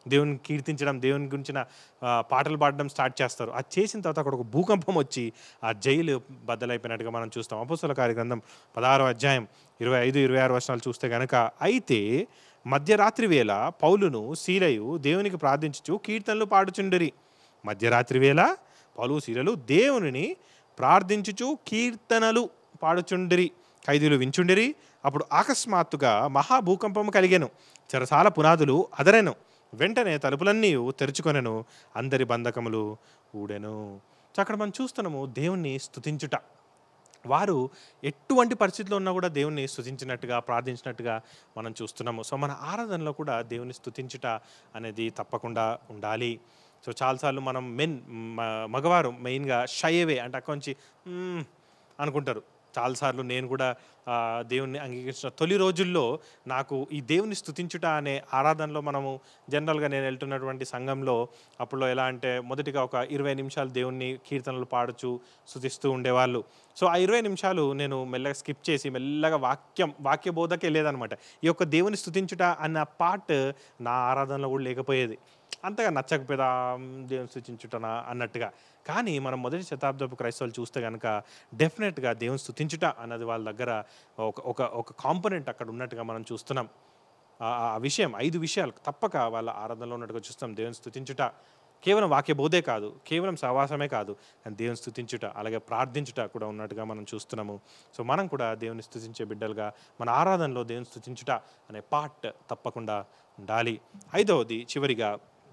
దేవుని కీర్తించడం దేవుని గురించిన ఆ, పాటలు పాడడం స్టార్ట్ చేస్తారు అది చేసిన తర్వాత అక్కడ ఒక భూకంపం వచ్చి ఆ జైలు బద్దలైపోయినట్టుగా మనం చూస్తాం అపోస్తుల కార్యగ్రంథం పదహారో అధ్యాయం ఇరవై ఐదు ఇరవై ఆరు వర్షాలు చూస్తే గనక అయితే మధ్యరాత్రి వేళ పౌలును శీలయు దేవునికి ప్రార్థించుచు కీర్తనలు పాడుచుండిరి మధ్యరాత్రి వేళ పలు శీలలు దేవునిని ప్రార్థించుచు కీర్తనలు పాడుచుండిరి ఖైదీలు వించుండిరి అప్పుడు అకస్మాత్తుగా మహాభూకంపము కలిగెను చెరసాల పునాదులు అదరెను వెంటనే తలుపులన్నీ తెరుచుకొనెను అందరి బంధకములు ఊడెను సో అక్కడ మనం చూస్తున్నాము దేవుణ్ణి స్తుతించుట వారు ఎటువంటి పరిస్థితిలో ఉన్నా కూడా దేవుణ్ణి స్తుతించినట్టుగా ప్రార్థించినట్టుగా మనం చూస్తున్నాము సో మన ఆరాధనలో కూడా దేవుని స్తుతించుట అనేది తప్పకుండా ఉండాలి సో చాలాసార్లు మనం మెన్ మ- మగవారు మెయిన్గా షై అవే అంటే అక్కడి నుంచి "మ్మ్" అనుకుంటారు చాలాసార్లు నేను కూడా ఆ, దేవుణ్ణి అంగీకరించిన తొలి రోజుల్లో నాకు ఈ దేవుని స్తుతించుట అనే ఆరాధనలో మనము జనరల్గా నేను వెళ్తున్నటువంటి సంఘంలో అప్పుడులో ఎలా అంటే మొదటిగా ఒక ఇరవై నిమిషాలు దేవుణ్ణి కీర్తనలు పాడుచు స్తుతిస్తూ ఉండేవాళ్ళు సో ఆ ఇరవై నిమిషాలు నేను మెల్లగా స్కిప్ చేసి మెల్లగా వాక్యం వాక్య బోధకే లేదనమాట ఈ యొక్క దేవుని స్తుతించుట అన్న పార్ట్ నా ఆరాధనలో కూడా లేకపోయేది అంతగా నచ్చకపోయేదా దేవుని స్థుతించుటనా అన్నట్టుగా కానీ మనం మొదటి శతాబ్దపు క్రైస్తవులు చూస్తే కనుక డెఫినెట్గా దేవుని స్థుతించుట అన్నది వాళ్ళ దగ్గర ఒక ఒక ఒక కాంపొనెంట్ అక్కడ ఉన్నట్టుగా మనం చూస్తున్నాం ఆ- ఆ విషయం ఐదు విషయాలు తప్పక వాళ్ళ ఆరాధనలో ఉన్నట్టుగా చూస్తాం దేవుని స్థుతించుట కేవలం వాక్య బోధే కాదు కేవలం సహవాసమే కాదు కానీ దేవుని స్థుతించుట అలాగే ప్రార్థించుట కూడా ఉన్నట్టుగా మనం చూస్తున్నాము సో మనం కూడా దేవుని స్థుతించే బిడ్డలుగా మన ఆరాధనలో దేవుని స్థుతించుట అనే పార్ట్ తప్పకుండా ఉండాలి ఐదవది చివరిగా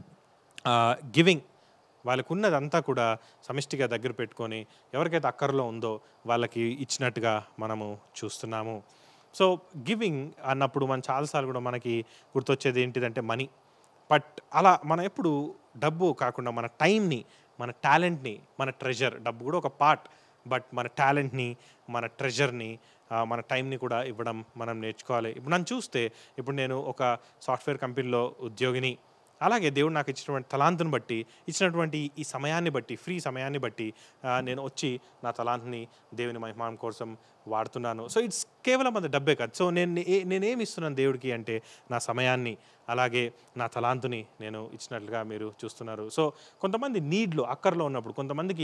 గివింగ్ వాళ్ళకు ఉన్నదంతా కూడా సమిష్టిగా దగ్గర పెట్టుకొని ఎవరికైతే అక్కర్లో ఉందో వాళ్ళకి ఇచ్చినట్టుగా మనము చూస్తున్నాము సో గివింగ్ అన్నప్పుడు మనం చాలాసార్లు కూడా మనకి గుర్తొచ్చేది ఏంటిదంటే మనీ బట్ అలా మనం ఎప్పుడు డబ్బు కాకుండా మన టైంని మన టాలెంట్ని మన ట్రెజర్ డబ్బు కూడా ఒక పార్ట్ బట్ మన టాలెంట్ని మన ట్రెజర్ని మన టైంని కూడా ఇవ్వడం మనం నేర్చుకోవాలి ఇప్పుడు నన్ను చూస్తే ఇప్పుడు నేను ఒక సాఫ్ట్వేర్ కంపెనీలో ఉద్యోగిని అలాగే దేవుడు నాకు ఇచ్చినటువంటి తలాంతుని బట్టి ఇచ్చినటువంటి ఈ సమయాన్ని బట్టి ఫ్రీ సమయాన్ని బట్టి ఆ, నేను వచ్చి నా తలాంత్ని దేవుని మహిమానం కోసం వాడుతున్నాను సో ఇట్స్ కేవలం అది డబ్బే కాదు సో నేను ఏ- నేనేమి ఇస్తున్నాను దేవుడికి అంటే నా సమయాన్ని అలాగే నా తలాంతుని నేను ఇచ్చినట్లుగా మీరు చూస్తున్నారు సో కొంతమంది నీడ్లో అక్కర్లో ఉన్నప్పుడు కొంతమందికి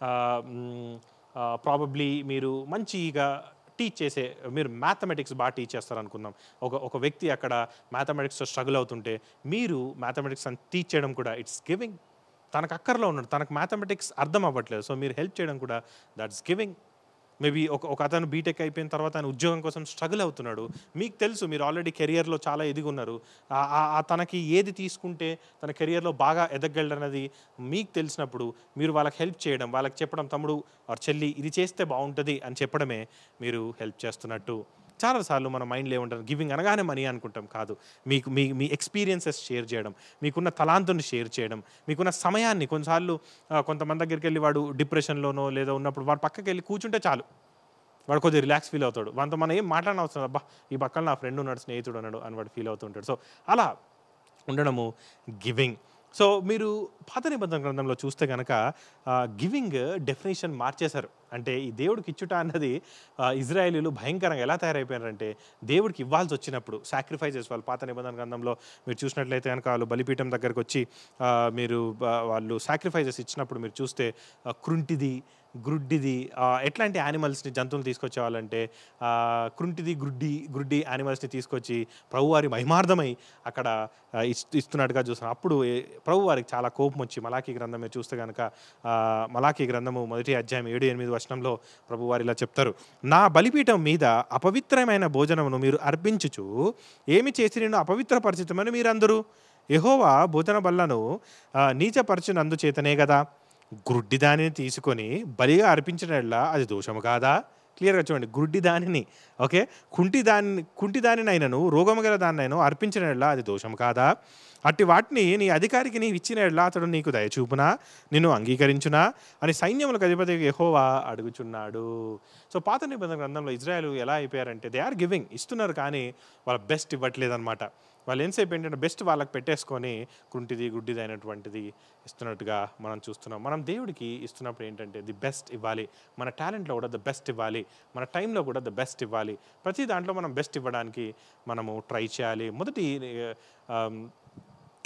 ప్రాబబ్లీ మీరు మంచిగా టీచ్ చేసే మీరు మ్యాథమెటిక్స్ బాగా టీచ్ చేస్తారు అనుకుందాం ఒక ఒక వ్యక్తి అక్కడ మ్యాథమెటిక్స్తో స్ట్రగుల్ అవుతుంటే మీరు మ్యాథమెటిక్స్ అని టీచ్ చేయడం కూడా ఇట్స్ గివింగ్ తనకు అక్కర్లో ఉన్నాడు తనకు మ్యాథమెటిక్స్ అర్థం అవ్వట్లేదు సో మీరు హెల్ప్ చేయడం కూడా దట్స్ గివింగ్ మేబీ ఒక ఒక అతను బీటెక్ అయిపోయిన తర్వాత ఆయన ఉద్యోగం కోసం స్ట్రగుల్ అవుతున్నాడు మీకు తెలుసు మీరు ఆల్రెడీ కెరియర్లో చాలా ఎదిగున్నారు ఆ- ఆ- ఆ తనకి ఏది తీసుకుంటే తన కెరియర్లో బాగా ఎదగలడన్నది మీకు తెలిసినప్పుడు మీరు వాళ్ళకి హెల్ప్ చేయడం వాళ్ళకి చెప్పడం తమ్ముడు ఆర్ చెల్లి ఇది చేస్తే బాగుంటుంది అని చెప్పడమే మీరు హెల్ప్ చేస్తున్నట్టు చాలాసార్లు మన మైండ్లో ఏముంటారు గివింగ్ అనగానే మనీ అనుకుంటాం కాదు మీకు మీ మీ ఎక్స్పీరియన్సెస్ షేర్ చేయడం మీకున్న తలాంతుని షేర్ చేయడం మీకున్న సమయాన్ని కొన్నిసార్లు ఆ, కొంతమంది దగ్గరికి వెళ్ళి వాడు డిప్రెషన్లోనో లేదా ఉన్నప్పుడు వాడు పక్కకి వెళ్ళి కూర్చుంటే చాలు వాడు కొద్దిగా రిలాక్స్ ఫీల్ అవుతాడు వాడితో మనం ఏం మాట్లాడిన అవసరం లేదు. అబ్బా ఈ పక్కన నా ఫ్రెండ్ ఉన్నాడు స్నేహితుడు ఉన్నాడు అని వాడు ఫీల్ అవుతుంటాడు సో అలా ఉండడము గివింగ్ సో మీరు పాత నిబంధన గ్రంథంలో చూస్తే కనుక గివింగ్ డెఫినేషన్ మార్చేశారు అంటే ఈ దేవుడికి ఇచ్చుట అన్నది ఆ, ఇజ్రాయేలీలు భయంకరంగా ఎలా తయారైపోయారంటే దేవుడికి ఇవ్వాల్సి వచ్చినప్పుడు సాక్రిఫైసెస్ వాళ్ళు పాత నిబంధన గ్రంథంలో మీరు చూసినట్లయితే కనుక వాళ్ళు బలిపీఠం దగ్గరకు వచ్చి ఆ, మీరు ఆ, వాళ్ళు సాక్రిఫైసెస్ ఇచ్చినప్పుడు మీరు చూస్తే ఆ, కృంటిది గ్రుడ్డిది ఆ, ఎట్లాంటి యానిమల్స్ని జంతువులు తీసుకొచ్చేవాళ్ళంటే ఆ, కృంటిది గ్రుడ్డి గ్రుడ్డి యానిమల్స్ని తీసుకొచ్చి ప్రభువారి మహిమార్థమై అక్కడ ఆ, ఇస్- ఇస్తున్నట్టుగా చూస్తున్నాం అప్పుడు ఏ- ప్రభువారికి చాలా కోపం వచ్చి మలాఖీ గ్రంథం మీరు చూస్తే కనుక ఆ, మలాఖీ గ్రంథము మొదటి అధ్యాయం ఏడు ఎనిమిది వచనంలో ప్రభువారు ఇలా చెప్తారు నా బలిపీఠం మీద అపవిత్రమైన భోజనమును మీరు అర్పించుచు ఏమి చేసి నేను అపవిత్ర పరిచితమని మీరందరూ యెహోవా భోజన బల్లను ఆ, నీచపరచునందు చేతనే కదా గ్రుడ్డి దానిని తీసుకొని బలిగా అర్పించినట్లా అది దోషము కాదా క్లియర్గా చూడండి గుడ్డి దానిని ఓకే కుంటి దాని కుంటి దానిని అయినను రోగము గల దాన్నైనా అర్పించినట్లా అది దోషం కాదా అట్టి వాటిని నీ అధికారికి నీవు ఇచ్చినట్లా అతడు నీకు దయచూపునా నిన్ను అంగీకరించునా అని సైన్యములకు అధిపతి యెహోవా అడుగుచున్నాడు సో పాత నిబంధన గ్రంథంలో ఇజ్రాయెల్ ఎలా అయిపోయారంటే దే ఆర్ గివింగ్ ఇస్తున్నారు కానీ వాళ్ళ బెస్ట్ ఇవ్వట్లేదన్నమాట వాళ్ళు ఎంతసేపు ఏంటంటే బెస్ట్ వాళ్ళకి పెట్టేసుకొని కుంటిది గుడ్డిది అయినటువంటిది ఇస్తున్నట్టుగా మనం చూస్తున్నాం మనం దేవుడికి ఇస్తున్నప్పుడు ఏంటంటే ది బెస్ట్ ఇవ్వాలి మన టాలెంట్లో కూడా ద బెస్ట్ ఇవ్వాలి మన టైంలో కూడా ద బెస్ట్ ఇవ్వాలి ప్రతి దాంట్లో మనం బెస్ట్ ఇవ్వడానికి మనము ట్రై చేయాలి మొదటి ఆమ్,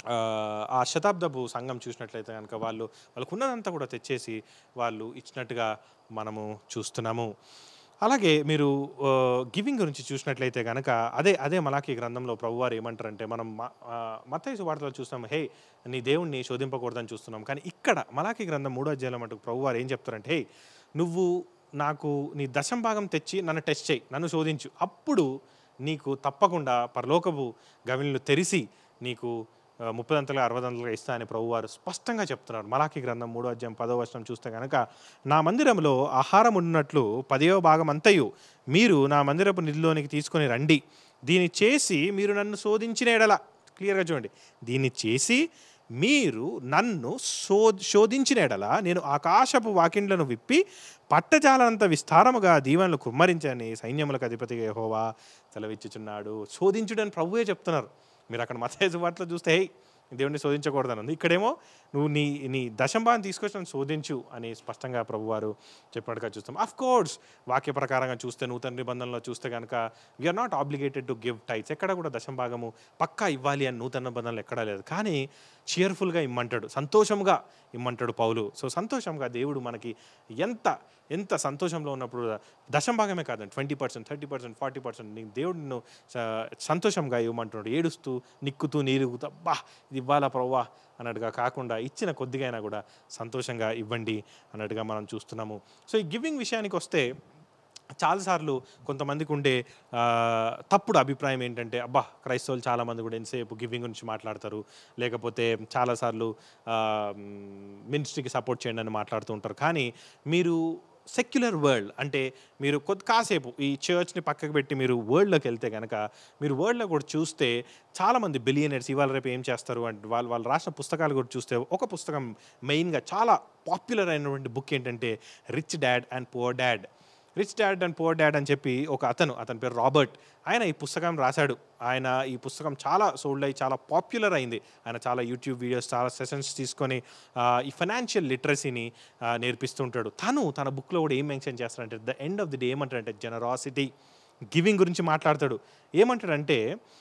ఆ, ఆ శతాబ్దపు సంఘం చూసినట్లయితే కనుక వాళ్ళు వాళ్ళకు ఉన్నదంతా కూడా తెచ్చేసి వాళ్ళు ఇచ్చినట్టుగా మనము చూస్తున్నాము అలాగే మీరు గివింగ్ గురించి చూసినట్లయితే కనుక అదే అదే మలాకి గ్రంథంలో ప్రభువారు ఏమంటారంటే మనం మత్తైసు వార్తలో చూస్తాం హే నీ దేవుణ్ణి శోధింపకూడదని చూస్తున్నాం కానీ ఇక్కడ మలాకి గ్రంథం మూడో అధ్యాయంలో మటుకు ప్రభువారు ఏం చెప్తారంటే హే నువ్వు నాకు నీ దశం భాగం తెచ్చి నన్ను టెస్ట్ చేయి నన్ను శోధించు అప్పుడు నీకు తప్పకుండా పరలోకపు గవిన్లు తెరిసి నీకు ఆ, ముప్పదంతలుగా అరవదంతలుగా ఇస్తా అని ప్రభువారు స్పష్టంగా చెప్తున్నారు మలాకి గ్రంథం మూడో అధ్యాయం పదో వచనం చూస్తే కనుక నా మందిరంలో ఆహారం ఉన్నట్లు పదవ భాగం అంతయు మీరు నా మందిరపు నిధిలోనికి తీసుకొని రండి దీన్ని చేసి మీరు నన్ను శోధించిన ఎడల క్లియర్గా చూడండి దీన్ని చేసి మీరు నన్ను శో శోధించిన ఎడల నేను ఆకాశపు వాకిండ్లను విప్పి పట్టజాలంత విస్తారముగా దీవెనలు కుమ్మరించని సైన్యములకు అధిపతిగా యెహోవా సెలవిచ్చుచున్నాడు శోధించుడని ప్రభువే చెప్తున్నారు మీరు అక్కడ మతేజు వాటిలో చూస్తే "హేయ్, దేవుడిని శోధించకూడదని ఉంది ఇక్కడేమో నువ్వు నీ నీ దశంభాన్ని తీసుకొచ్చి నన్ను శోధించు అని స్పష్టంగా ప్రభువారు చెప్పినట్టుగా చూస్తాం అఫ్ కోర్స్ వాక్య ప్రకారంగా చూస్తే నూతన నిబంధనలో చూస్తే కనుక we are not obligated to give tithes ఎక్కడ కూడా దశంభాగము పక్కా ఇవ్వాలి అని నూతన నిబంధనలు ఎక్కడా లేదు కానీ చీర్ఫుల్గా ఇమ్మంటాడు సంతోషంగా ఇమ్మంటాడు పౌలు సో సంతోషంగా దేవుడు మనకి ఎంత ఎంత సంతోషంలో ఉన్నప్పుడు దశం భాగమే కాదండి twenty percent thirty percent forty percent నీ దేవుడు నిన్ను స- సంతోషంగా ఇవ్వమంటున్నాడు ఏడుస్తూ నిక్కుతూ నీరుగుతూ బా ఇది ఇవ్వాలా ప్రవ్వా అన్నట్టుగా కాకుండా ఇచ్చిన కొద్దిగా అయినా కూడా సంతోషంగా ఇవ్వండి అన్నట్టుగా మనం చూస్తున్నాము సో ఈ గివింగ్ విషయానికి వస్తే చాలాసార్లు కొంతమందికి ఉండే ఆ, తప్పుడు అభిప్రాయం ఏంటంటే అబ్బా క్రైస్తవులు చాలామంది కూడా ఎంతసేపు గివింగ్ గురించి మాట్లాడతారు లేకపోతే చాలాసార్లు మినిస్ట్రీకి సపోర్ట్ చేయండి అని మాట్లాడుతూ ఉంటారు కానీ మీరు సెక్యులర్ వరల్డ్ అంటే మీరు కొద్ది కాసేపు ఈ చర్చ్ని పక్కకు పెట్టి మీరు వరల్డ్లోకి వెళ్తే కనుక మీరు వరల్డ్లో కూడా చూస్తే చాలామంది బిలియనర్స్ ఇవాళ రేపు ఏం చేస్తారు అంటే వాళ్ళు వాళ్ళు రాసిన పుస్తకాలు కూడా చూస్తే ఒక పుస్తకం మెయిన్గా చాలా పాపులర్ అయినటువంటి బుక్ ఏంటంటే rich dad and poor dad rich dad and poor dad అని చెప్పి ఒక అతను అతని పేరు రాబర్ట్ ఆయన ఈ పుస్తకం రాశాడు ఆయన ఈ పుస్తకం చాలా సోల్డ్ అయ్యి చాలా పాపులర్ అయింది ఆయన చాలా యూట్యూబ్ వీడియోస్ చాలా సెషన్స్ తీసుకొని ఆ, ఈ ఫైనాన్షియల్ లిటరసీని నేర్పిస్తుంటాడు తను తన బుక్లో కూడా ఏం మెన్షన్ చేస్తాడంటే the end of the day ఏమంటాడంటే జనరాసిటీ గివింగ్ గురించి మాట్లాడతాడు ఏమంటాడంటే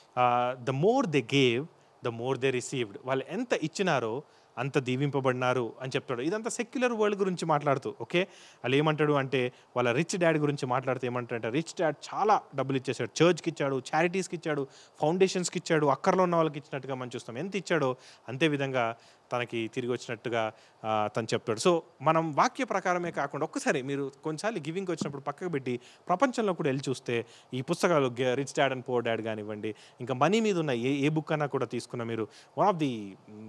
the more they gave the more they received వాళ్ళు ఎంత ఇచ్చినారో అంత దీవింపబడినారు అని చెప్తాడు ఇదంతా సెక్యులర్ వరల్డ్ గురించి మాట్లాడుతూ ఓకే వాళ్ళు ఏమంటాడు అంటే వాళ్ళ రిచ్ డాడ్ గురించి మాట్లాడుతూ ఏమంటాడంటే రిచ్ డాడ్ చాలా డబ్బులు ఇచ్చేసాడు చర్చ్కి ఇచ్చాడు చారిటీస్కి ఇచ్చాడు ఫౌండేషన్స్కి ఇచ్చాడు అక్కర్లో ఉన్న వాళ్ళకి ఇచ్చినట్టుగా మనం చూస్తాం ఎంత ఇచ్చాడో అంతే విధంగా తనకి తిరిగి వచ్చినట్టుగా ఆ, తను చెప్తాడు సో మనం వాక్య ప్రకారమే కాకుండా ఒక్కసారి మీరు కొన్నిసార్లు గివింగ్ వచ్చినప్పుడు పక్కకు పెట్టి ప్రపంచంలో కూడా వెళ్ళి చూస్తే ఈ పుస్తకాలు rich dad and poor dad కానివ్వండి ఇంకా మనీ మీద ఉన్న ఏ ఏ బుక్ అన్నా కూడా తీసుకున్న మీరు వన్ ఆఫ్ ది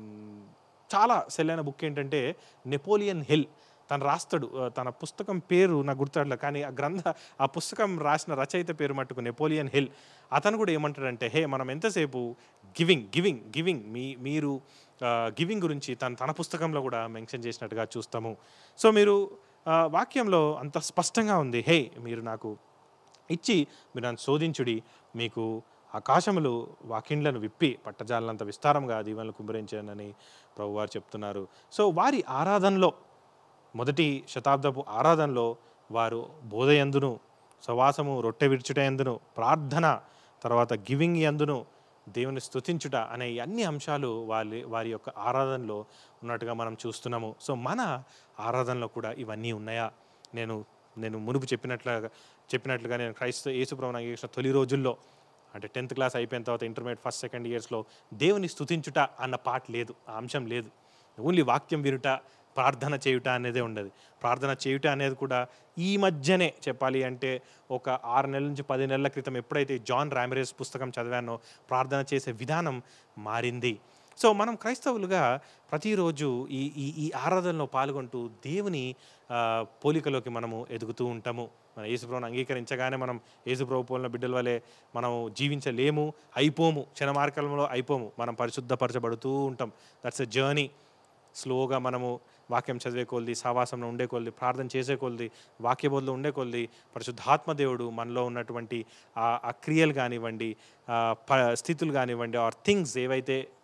చాలా సెల్ అయిన బుక్ ఏంటంటే నెపోలియన్ హిల్ తను రాస్తాడు ఆ, తన పుస్తకం పేరు నాకు గుర్తురాట్లే కానీ ఆ గ్రంథ ఆ పుస్తకం రాసిన రచయిత పేరు మట్టుకు నెపోలియన్ హిల్ అతను కూడా ఏమంటాడంటే హే మనం ఎంతసేపు గివింగ్ గివింగ్ గివింగ్ మీ మీరు గివింగ్ గురించి తన తన పుస్తకంలో కూడా మెన్షన్ చేసినట్టుగా చూస్తాము సో మీరు ఆ, వాక్యంలో అంత స్పష్టంగా ఉంది హే మీరు నాకు ఇచ్చి మీరు నన్ను శోధించుడి మీకు ఆకాశములు వాకిండ్లను విప్పి పట్టజాలంత విస్తారంగా దీవెనలు కుమ్మరించానని ప్రభువారు చెప్తున్నారు సో వారి ఆరాధనలో మొదటి శతాబ్దపు ఆరాధనలో వారు బోధయందును సవాసము రొట్టె విరుచుట ఎందును ప్రార్థన తర్వాత గివింగ్ ఎందును దేవుని స్తుతించుట అనే ఈ అన్ని అంశాలు వారి వారి యొక్క ఆరాధనలో ఉన్నట్టుగా మనం చూస్తున్నాము సో మన ఆరాధనలో కూడా ఇవన్నీ ఉన్నాయా నేను నేను మునుపు చెప్పినట్లుగా చెప్పినట్లుగా నేను క్రైస్త యేసుప్రభుని అంగీకరించిన తొలి రోజుల్లో అంటే టెన్త్ క్లాస్ అయిపోయిన తర్వాత ఇంటర్మీడియట్ ఫస్ట్ సెకండ్ ఇయర్స్లో దేవుని స్తుతించుట అన్న పాట లేదు ఆ అంశం లేదు ఓన్లీ వాక్యం వినుట ప్రార్థన చేయుట అనేదే ఉండదు ప్రార్థన చేయుట అనేది కూడా ఈ మధ్యనే చెప్పాలి అంటే ఒక ఆరు నెలల నుంచి పది నెలల క్రితం ఎప్పుడైతే జాన్ రామిరేస్ పుస్తకం చదివానో ప్రార్థన చేసే విధానం మారింది సో మనం క్రైస్తవులుగా ప్రతిరోజు ఈ ఈ ఈ ఆరాధనలో పాల్గొంటూ దేవుని ఆ, పోలికలోకి మనము ఎదుగుతూ ఉంటాము మన యేసుప్రభుని అంగీకరించగానే మనం యేసుప్రభు పోలిన బిడ్డల వలె మనం జీవించలేము అయిపోము క్షణమార్గంలో అయిపోము మనం పరిశుద్ధపరచబడుతూ ఉంటాం దట్స్ ఎ జర్నీ స్లోగా మనము వాక్యం చదివే కొలది సావాసంలో ఉండే కొలది ప్రార్థన చేసే కొలది వాక్య బోధలో ఉండే కొలది పరిశుద్ధాత్మ దేవుడు మనలో ఉన్నటువంటి ఆ ఆ క్రియలు కానివ్వండి ఆ ప స్థితులు కానివ్వండి ఆర్ థింగ్స్ ఏవైతే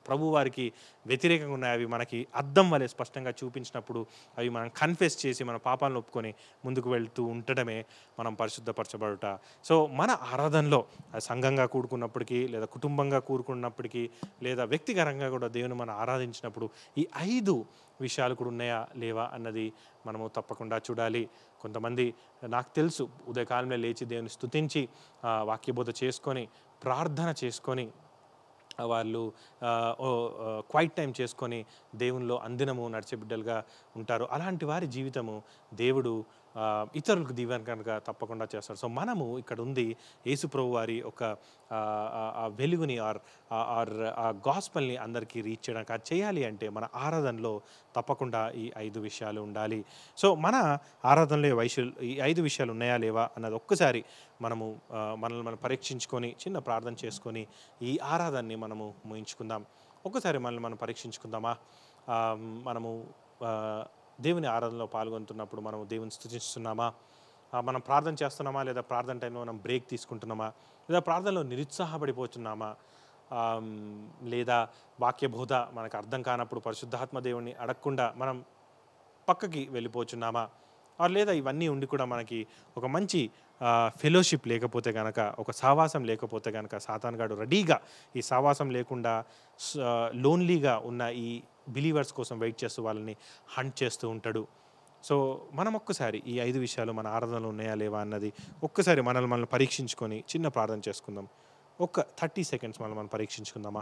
ప్రభు వారికి వ్యతిరేకంగా ఉన్నాయి అవి మనకి అద్దం వలె స్పష్టంగా చూపించినప్పుడు అవి మనం కన్ఫెస్ చేసి మన పాపాలను ఒప్పుకొని ముందుకు వెళ్తూ ఉండటమే మనం పరిశుద్ధపరచబడుట సో మన ఆరాధనలో అది సంఘంగా కూడుకున్నప్పటికీ లేదా కుటుంబంగా కూడుకున్నప్పటికీ లేదా వ్యక్తిగతంగా కూడా దేవుని మనం ఆరాధించినప్పుడు ఈ ఐదు విషయాలు కూడా ఉన్నాయా లేవా అన్నది మనము తప్పకుండా చూడాలి కొంతమంది నాకు తెలుసు ఉదయకాలంలో లేచి దేవుని స్తుతించి ఆ, వాక్యబోధ చేసుకొని ప్రార్థన చేసుకొని ఆ, వాళ్ళు క్వైట్ టైం చేసుకొని దేవునిలో అందినము నడిచే బిడ్డలుగా ఉంటారు అలాంటి వారి జీవితము దేవుడు ఆ, ఇతరులకు దీవెనకరంగా తప్పకుండా చేస్తాడు సో మనము ఇక్కడ ఉంది యేసుప్రభు వారి ఒక ఆ, ఆ, ఆ వెలుగుని ఆర్ ఆర్ ఆ గాస్పల్ని అందరికీ రీచ్ చేయడానికి అది చేయాలి అంటే మన ఆరాధనలో తప్పకుండా ఈ ఐదు విషయాలు ఉండాలి సో మన ఆరాధనలో ఈ వైశ్యులు ఈ ఐదు విషయాలు ఉన్నాయా లేవా అన్నది ఒక్కసారి మనము ఆ, మనల్ని మనం పరీక్షించుకొని చిన్న ప్రార్థన చేసుకొని ఈ ఆరాధనని మనము ముగించుకుందాం ఒక్కసారి మనల్ని మనం పరీక్షించుకుందామా ఆ, మనము ఆ, దేవుని ఆరాధనలో పాల్గొంటున్నప్పుడు మనం దేవుని స్థుతిస్తున్నామా ఆ, మనం ప్రార్థన చేస్తున్నామా లేదా ప్రార్థన టైంలో మనం బ్రేక్ తీసుకుంటున్నామా లేదా ప్రార్థనలో నిరుత్సాహపడిపోతున్నామా ఆమ్, లేదా వాక్య బోధ మనకు అర్థం కానప్పుడు పరిశుద్ధాత్మ దేవుని అడగకుండా మనం పక్కకి వెళ్ళిపోచున్నామా ఆర్ లేదా ఇవన్నీ ఉండి కూడా మనకి ఒక మంచి ఫెలోషిప్ లేకపోతే కనుక ఒక సావాసం లేకపోతే కనుక సాతాన్గాడు రెడీగా ఈ సావాసం లేకుండా లోన్లీగా ఉన్న ఈ బిలీవర్స్ కోసం వెయిట్ చేస్తూ వాళ్ళని హంట్ చేస్తూ ఉంటాడు సో మనం ఒక్కసారి ఈ ఐదు విషయాలు మన ఆరాధనలో ఉన్నాయా లేవా అన్నది ఒక్కసారి మనల్ని మనం పరీక్షించుకొని చిన్న ప్రార్థన చేసుకుందాం ఒక థర్టీ సెకండ్స్ మనం మనం పరీక్షించుకుందామా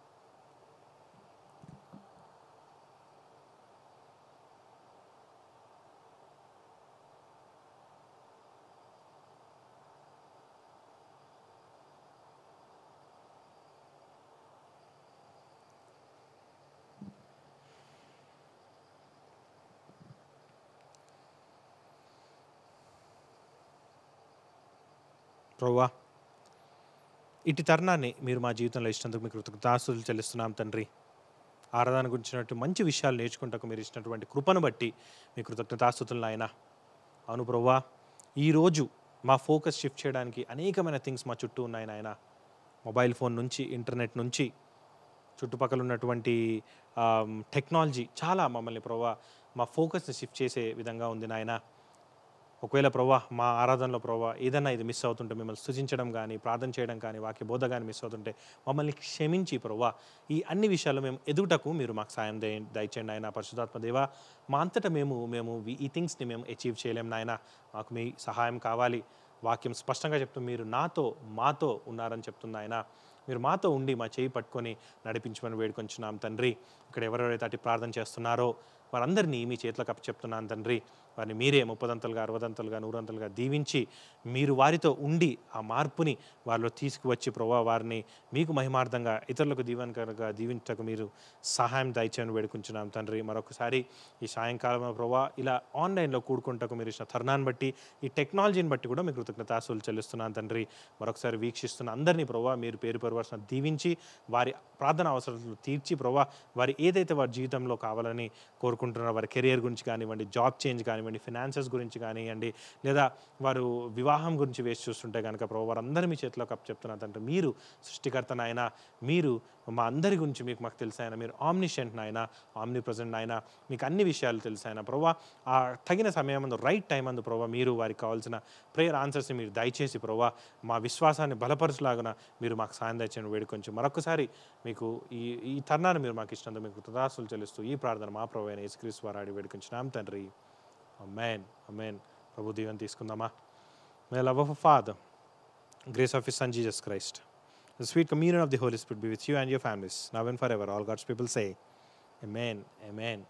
ప్రవ్వా ఇటు తరుణాన్ని మీరు మా జీవితంలో ఇచ్చినందుకు మీకు కృతజ్ఞతాస్తులు చెల్లిస్తున్నాం తండ్రి ఆరాధన గురించినట్టు మంచి విషయాలు నేర్చుకుంటకు మీరు ఇచ్చినటువంటి కృపను బట్టి మీ కృతజ్ఞతాస్తుతులు నాయన అవును ప్రవ్వా ఈరోజు మా ఫోకస్ షిఫ్ట్ చేయడానికి అనేకమైన థింగ్స్ మా చుట్టూ ఉన్నాయి నాయన మొబైల్ ఫోన్ నుంచి ఇంటర్నెట్ నుంచి చుట్టుపక్కల ఉన్నటువంటి టెక్నాలజీ చాలా మమ్మల్ని ప్రవ్వా మా ఫోకస్ని షిఫ్ట్ చేసే విధంగా ఉంది నాయన ఒకవేళ ప్రవ్వా మా ఆరాధనలో ప్రవ్వా ఏదైనా ఇది మిస్ అవుతుంటే మిమ్మల్ని స్థుతించడం కానీ ప్రార్థన చేయడం కానీ వాక్య బోధ కానీ మిస్ అవుతుంటే మమ్మల్ని క్షమించి ప్రవ్వా ఈ అన్ని విషయాలు మేము ఎదుగుటకు మీరు మాకు సాయం దయ దయచేయండి ఆయన పరిశుధాత్మ దేవా మా అంతటా మేము మేము వి- ఈ థింగ్స్ని మేము అచీవ్ చేయలేం నాయన మాకు మీ సహాయం కావాలి వాక్యం స్పష్టంగా చెప్తూ మీరు నాతో మాతో ఉన్నారని చెప్తుంది ఆయన మీరు మాతో ఉండి మా చేయి పట్టుకొని నడిపించమని వేడుకొంచున్నాం తండ్రి ఇక్కడ ఎవరెవరైతే అటు ప్రార్థన చేస్తున్నారో వారందరినీ మీ చేతులకు అప్పచెప్తున్నాను తండ్రి వారిని మీరే ముప్పదంతలుగా అరవదంతలుగా నూరంతలుగా దీవించి మీరు వారితో ఉండి ఆ మార్పుని వారిలో తీసుకువచ్చి ప్రభా వారిని మీకు మహిమార్థంగా ఇతరులకు దీవెనకరంగా దీవించటకు మీరు సహాయం దయచేయని వేడుకుంటున్నాం తండ్రి మరొకసారి ఈ సాయంకాలం ప్రభా ఇలా ఆన్లైన్లో కూడుకుంటకు మీరు ఇచ్చిన తరుణాన్ని బట్టి ఈ టెక్నాలజీని బట్టి కూడా మీకు కృతజ్ఞతాసులు చెల్లిస్తున్నాను తండ్రి మరొకసారి వీక్షిస్తున్న అందరినీ ప్రభా మీరు పేరు పెరవలసిన దీవించి వారి ప్రార్థన అవసరాలు తీర్చి ప్రభా వారి ఏదైతే వారి జీవితంలో కావాలని కోరుకుంటున్నారో వారి కెరియర్ గురించి కానివ్వండి జాబ్ చేంజ్ కానివ్వండి ఫినాన్సెస్ గురించి కానివ్వండి లేదా వారు వివాహం గురించి వేసి చూస్తుంటే కనుక ప్రభు వారందరి మీ చేతిలో కప్ చెప్తున్నారు అంటే మీరు సృష్టికర్త నాయన మీరు మా అందరి గురించి మీకు మాకు తెలుసు ఆయన మీరు ఆమ్నిషెంట్ నాయన ఆమ్ని ప్రజెంట్ నాయన మీకు అన్ని విషయాలు తెలుసు ఆయన ప్రభా ఆ తగిన సమయం అందు రైట్ టైం అందు ప్రభా మీరు వారికి కావాల్సిన ప్రేయర్ ఆన్సర్స్ని మీరు దయచేసి ప్రభా మా విశ్వాసాన్ని బలపరచులాగున మీరు మాకు సాయం దయచేయని వేడుకొంచు మరొకసారి మీకు ఈ ఈ తరుణాన్ని మీరు మాకు ఇచ్చినందుకు మీకు కృతదాసులు చెల్లిస్తూ ఈ ప్రార్థన మా ప్రభు అయిన యేసుక్రీస్తు వారు ఆడి వేడుకొంచున్నాం తండ్రి అమేన్ అమేన్ ప్రభు దీవెన తీసుకుందామా may love of father grace of his son Jesus Christ. The sweet communion of the Holy Spirit be with you and your families, now and forever. All God's people say, Amen, Amen.